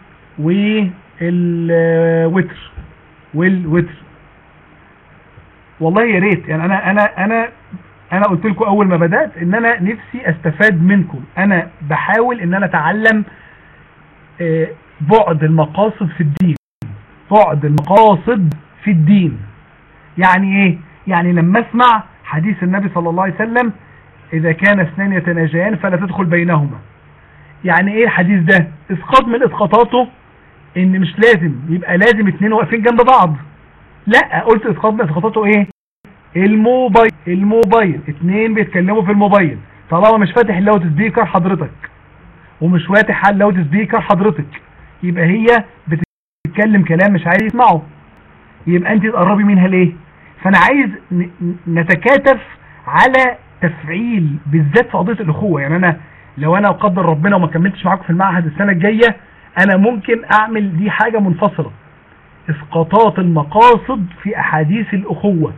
والوتر والوتر والله يا ريت يعني أنا أنا أنا أنا قلت لكم أول ما بدأت إن أنا نفسي أستفاد منكم أنا بحاول إن أنا أتعلم بعد المقاصد في الدين بعد المقاصد في الدين يعني إيه يعني لما أسمع حديث النبي صلى الله عليه وسلم إذا كان اثنان يتناجيان فلا تدخل بينهما يعني ايه الحديث ده اسقاط من اسقاطاته ان مش لازم يبقى لازم اتنين واقفين جنب بعض لا قلت اسقاط من اسقاطاته ايه الموبايل الموبايل اتنين بيتكلموا في الموبايل طالما مش فاتح اللاوت سبيكر حضرتك ومش فاتح اللاوت سبيكر حضرتك يبقى هي بتتكلم كلام مش عايز يسمعه يبقى انت تقربي منها ليه فانا عايز نتكاتف على تفعيل بالذات في قضية الأخوة يعني أنا لو أنا قدر ربنا وما كملتش معاكم في المعهد السنة الجاية أنا ممكن أعمل دي حاجة منفصلة اسقاطات المقاصد في أحاديث الأخوة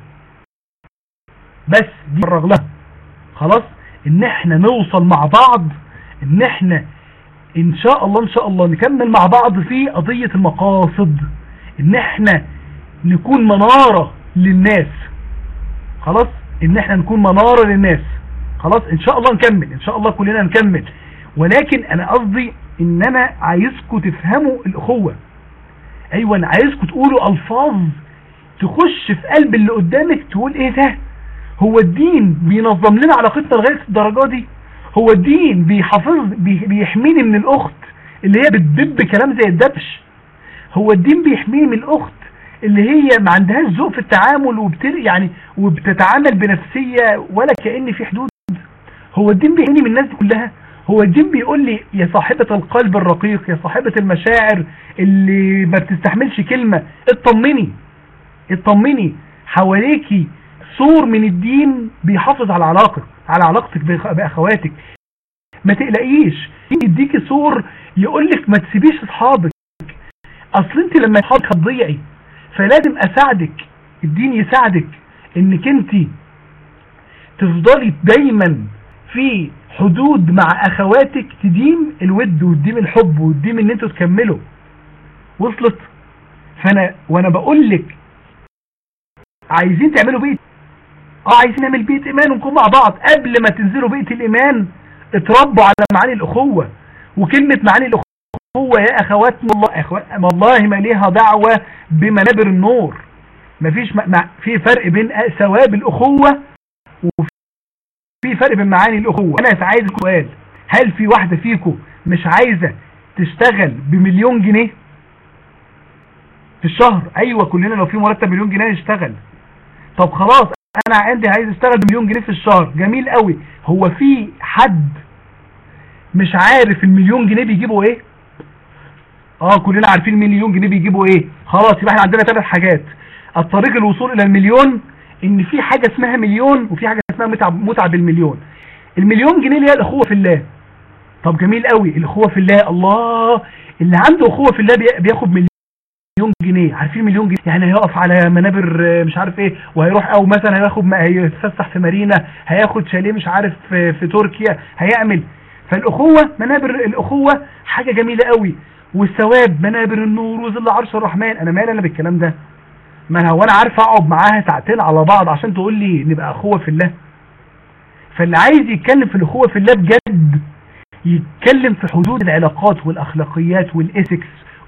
بس دي فرغ لها خلاص إن احنا نوصل مع بعض إن احنا إن شاء الله إن شاء الله نكمل مع بعض في قضية المقاصد إن احنا نكون منارة للناس خلاص ان احنا نكون منارة للناس خلاص ان شاء الله نكمل ان شاء الله كلنا نكمل ولكن انا قصدي ان انا عايزكم تفهموا الاخوة ايوه انا عايزكم تقولوا الفاظ تخش في قلب اللي قدامك تقول ايه ده هو الدين بينظم لنا علاقتنا لغاية الدرجة دي هو الدين بيحافظ بي بيحميني من الاخت اللي هي بتدب كلام زي الدبش هو الدين بيحميني من الاخت اللي هي ما عندهاش ذوق في التعامل وبتر يعني وبتتعامل بنفسية ولا كأن في حدود هو الدين بيحميني من الناس دي كلها هو الدين بيقول لي يا صاحبة القلب الرقيق يا صاحبة المشاعر اللي ما بتستحملش كلمة اطمني اطمني حواليكي سور من الدين بيحافظ على علاقتك على علاقتك باخواتك ما تقلقيش يديكي سور يقول لك ما تسيبيش اصحابك اصل انت لما اصحابك هتضيعي فلازم اساعدك الدين يساعدك انك انت تفضلي دايما في حدود مع اخواتك تديم الود وتديم الحب وتديم ان انتوا تكملوا وصلت فانا وانا بقول لك عايزين تعملوا بيت اه عايزين نعمل بيت ايمان ونكون مع بعض قبل ما تنزلوا بيت الايمان اتربوا على معاني الاخوة وكلمة معاني الاخوة يا اخواتنا الله أخوات والله ما ليها دعوة بمنابر النور مفيش ما في فرق بين ثواب الاخوة وفي فرق بين معاني الاخوة انا عايز سؤال هل في واحدة فيكم مش عايزة تشتغل بمليون جنيه في الشهر ايوه كلنا لو في مرتب مليون جنيه نشتغل طب خلاص انا عندي عايز اشتغل بمليون جنيه في الشهر جميل قوي هو في حد مش عارف المليون جنيه بيجيبوا ايه اه كلنا عارفين المليون جنيه بيجيبوا ايه خلاص يبقى احنا عندنا ثلاث حاجات الطريق الوصول الى المليون ان في حاجة اسمها مليون وفي حاجة اسمها متعة, متعة بالمليون المليون جنيه اللي هي الاخوة في الله طب جميل قوي الاخوة في الله الله اللي عنده اخوة في الله بياخد مليون مليون جنيه عارفين مليون جنيه يعني هيقف على منابر مش عارف ايه وهيروح او مثلا هياخد هيتفسح في مارينا هياخد شاليه مش عارف في, في تركيا هيعمل فالاخوة منابر الاخوة حاجة جميلة قوي والثواب منابر النور وظل عرش الرحمن انا مالي انا بالكلام ده ما هو انا عارف اقعد معاها ساعتين على بعض عشان تقول لي نبقى اخوة في الله فاللي عايز يتكلم في الاخوة في الله بجد يتكلم في حدود العلاقات والاخلاقيات والايثكس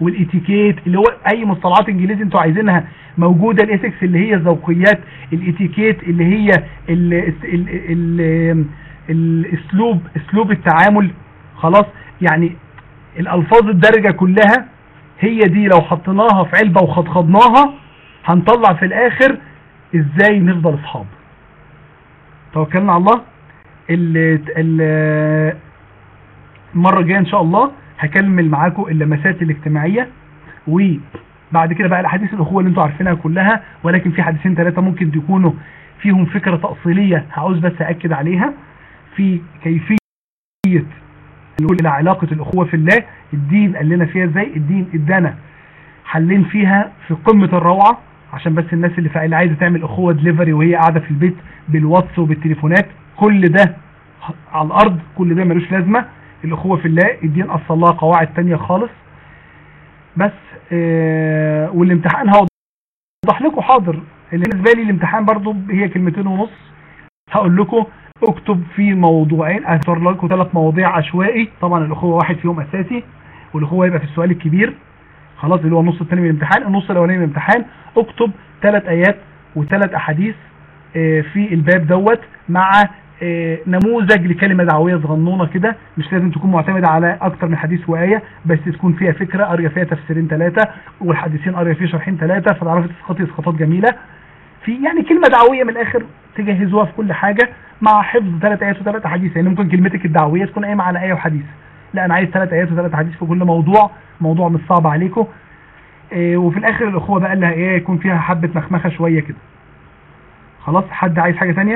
والاتيكيت اللي هو اي مصطلحات انجليزي انتوا عايزينها موجودة الايثكس اللي هي الذوقيات الاتيكيت اللي هي ال ال ال الاسلوب اسلوب التعامل خلاص يعني الالفاظ الدارجة كلها هي دي لو حطيناها في علبة وخضخضناها هنطلع في الاخر ازاي نفضل اصحاب توكلنا على الله ال ال المرة الجاية ان شاء الله هكمل معاكم اللمسات الاجتماعية وبعد كده بقى الاحاديث الاخوة اللي انتوا عارفينها كلها ولكن في حديثين ثلاثة ممكن تكونوا فيهم فكرة تأصيلية هعوز بس أأكد عليها في كيفية نقول إلى علاقة الأخوة في الله الدين قال لنا فيها ازاي الدين ادانا حلين فيها في قمة الروعة عشان بس الناس اللي اللي عايزة تعمل أخوة دليفري وهي قاعدة في البيت بالواتس وبالتليفونات كل ده على الأرض كل ده ملوش لازمة الأخوة في الله الدين أصل لها قواعد تانية خالص بس آه والامتحان هوضح لكم حاضر اللي بالنسبة لي الامتحان برضو هي كلمتين ونص هقول لكم اكتب في موضوعين اختار لكم ثلاث مواضيع عشوائي طبعا الاخوه واحد فيهم اساسي والاخوه يبقى في السؤال الكبير خلاص اللي هو النص الثاني من الامتحان النص الاولاني من الامتحان اكتب ثلاث ايات وثلاث احاديث في الباب دوت مع نموذج لكلمة دعوية صغنونة كده مش لازم تكون معتمدة على اكتر من حديث وآية بس تكون فيها فكرة قرية فيها تفسيرين ثلاثة والحديثين قرية فيه شرحين ثلاثة فتعرفي تسقطي اسقاطات جميلة في يعني كلمة دعوية من الاخر تجهزوها في كل حاجة مع حفظ ثلاث ايات وثلاث احاديث يعني ممكن كلمتك الدعوية تكون قايمة على ايه وحديث لا انا عايز ثلاث ايات وثلاث احاديث في كل موضوع موضوع مش صعب عليكم إيه وفي الاخر الاخوة بقى لها ايه يكون فيها حبة مخمخة شوية كده خلاص حد عايز حاجة ثانيه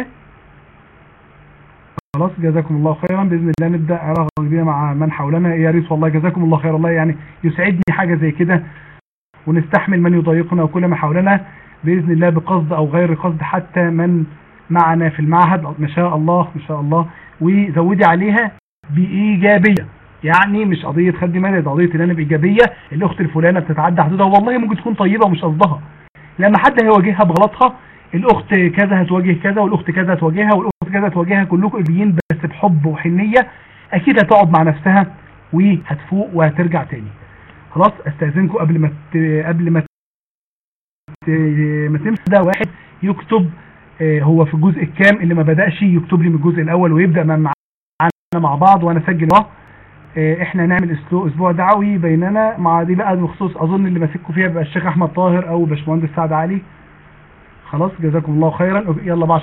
خلاص جزاكم الله خيرا باذن الله نبدا علاقه جديده مع من حولنا يا ريت والله جزاكم الله خير والله يعني يسعدني حاجه زي كده ونستحمل من يضايقنا وكل ما حولنا باذن الله بقصد او غير قصد حتى من معنا في المعهد ما شاء الله ما شاء الله وزودي عليها بايجابيه يعني مش قضيه خدي مالي ده قضيه ان انا بايجابيه الاخت الفلانه بتتعدى حدودها والله ممكن تكون طيبه ومش قصدها لما حد هيواجهها بغلطها الاخت كذا هتواجه كذا والاخت كذا هتواجهها والاخت كذا هتواجهها كلكم ايديين بس بحب وحنيه اكيد هتقعد مع نفسها وهتفوق وهترجع تاني خلاص استاذنكم قبل ما ت... قبل ما ت... ما تمشي ده واحد يكتب آه هو في الجزء الكام اللي ما بداش يكتب لي من الجزء الاول ويبدا معانا مع بعض وانا اسجل اه احنا نعمل اسبوع دعوي بيننا مع دي بقى بخصوص اظن اللي ماسككم فيها بيبقى الشيخ احمد طاهر او باشمهندس سعد علي خلاص جزاكم الله خيرا يلا بقى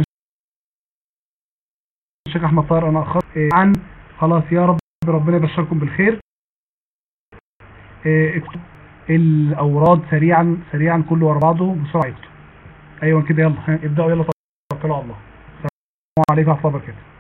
الشيخ احمد طاهر انا اخذت عن خلاص يا رب ربنا يبشركم بالخير اكتب الاوراد سريعا سريعا كله ورا بعضه بسرعه يكتب ايوه كده يلا ابداوا يلا توكلوا على الله السلام عليكم ورحمه الله وبركاته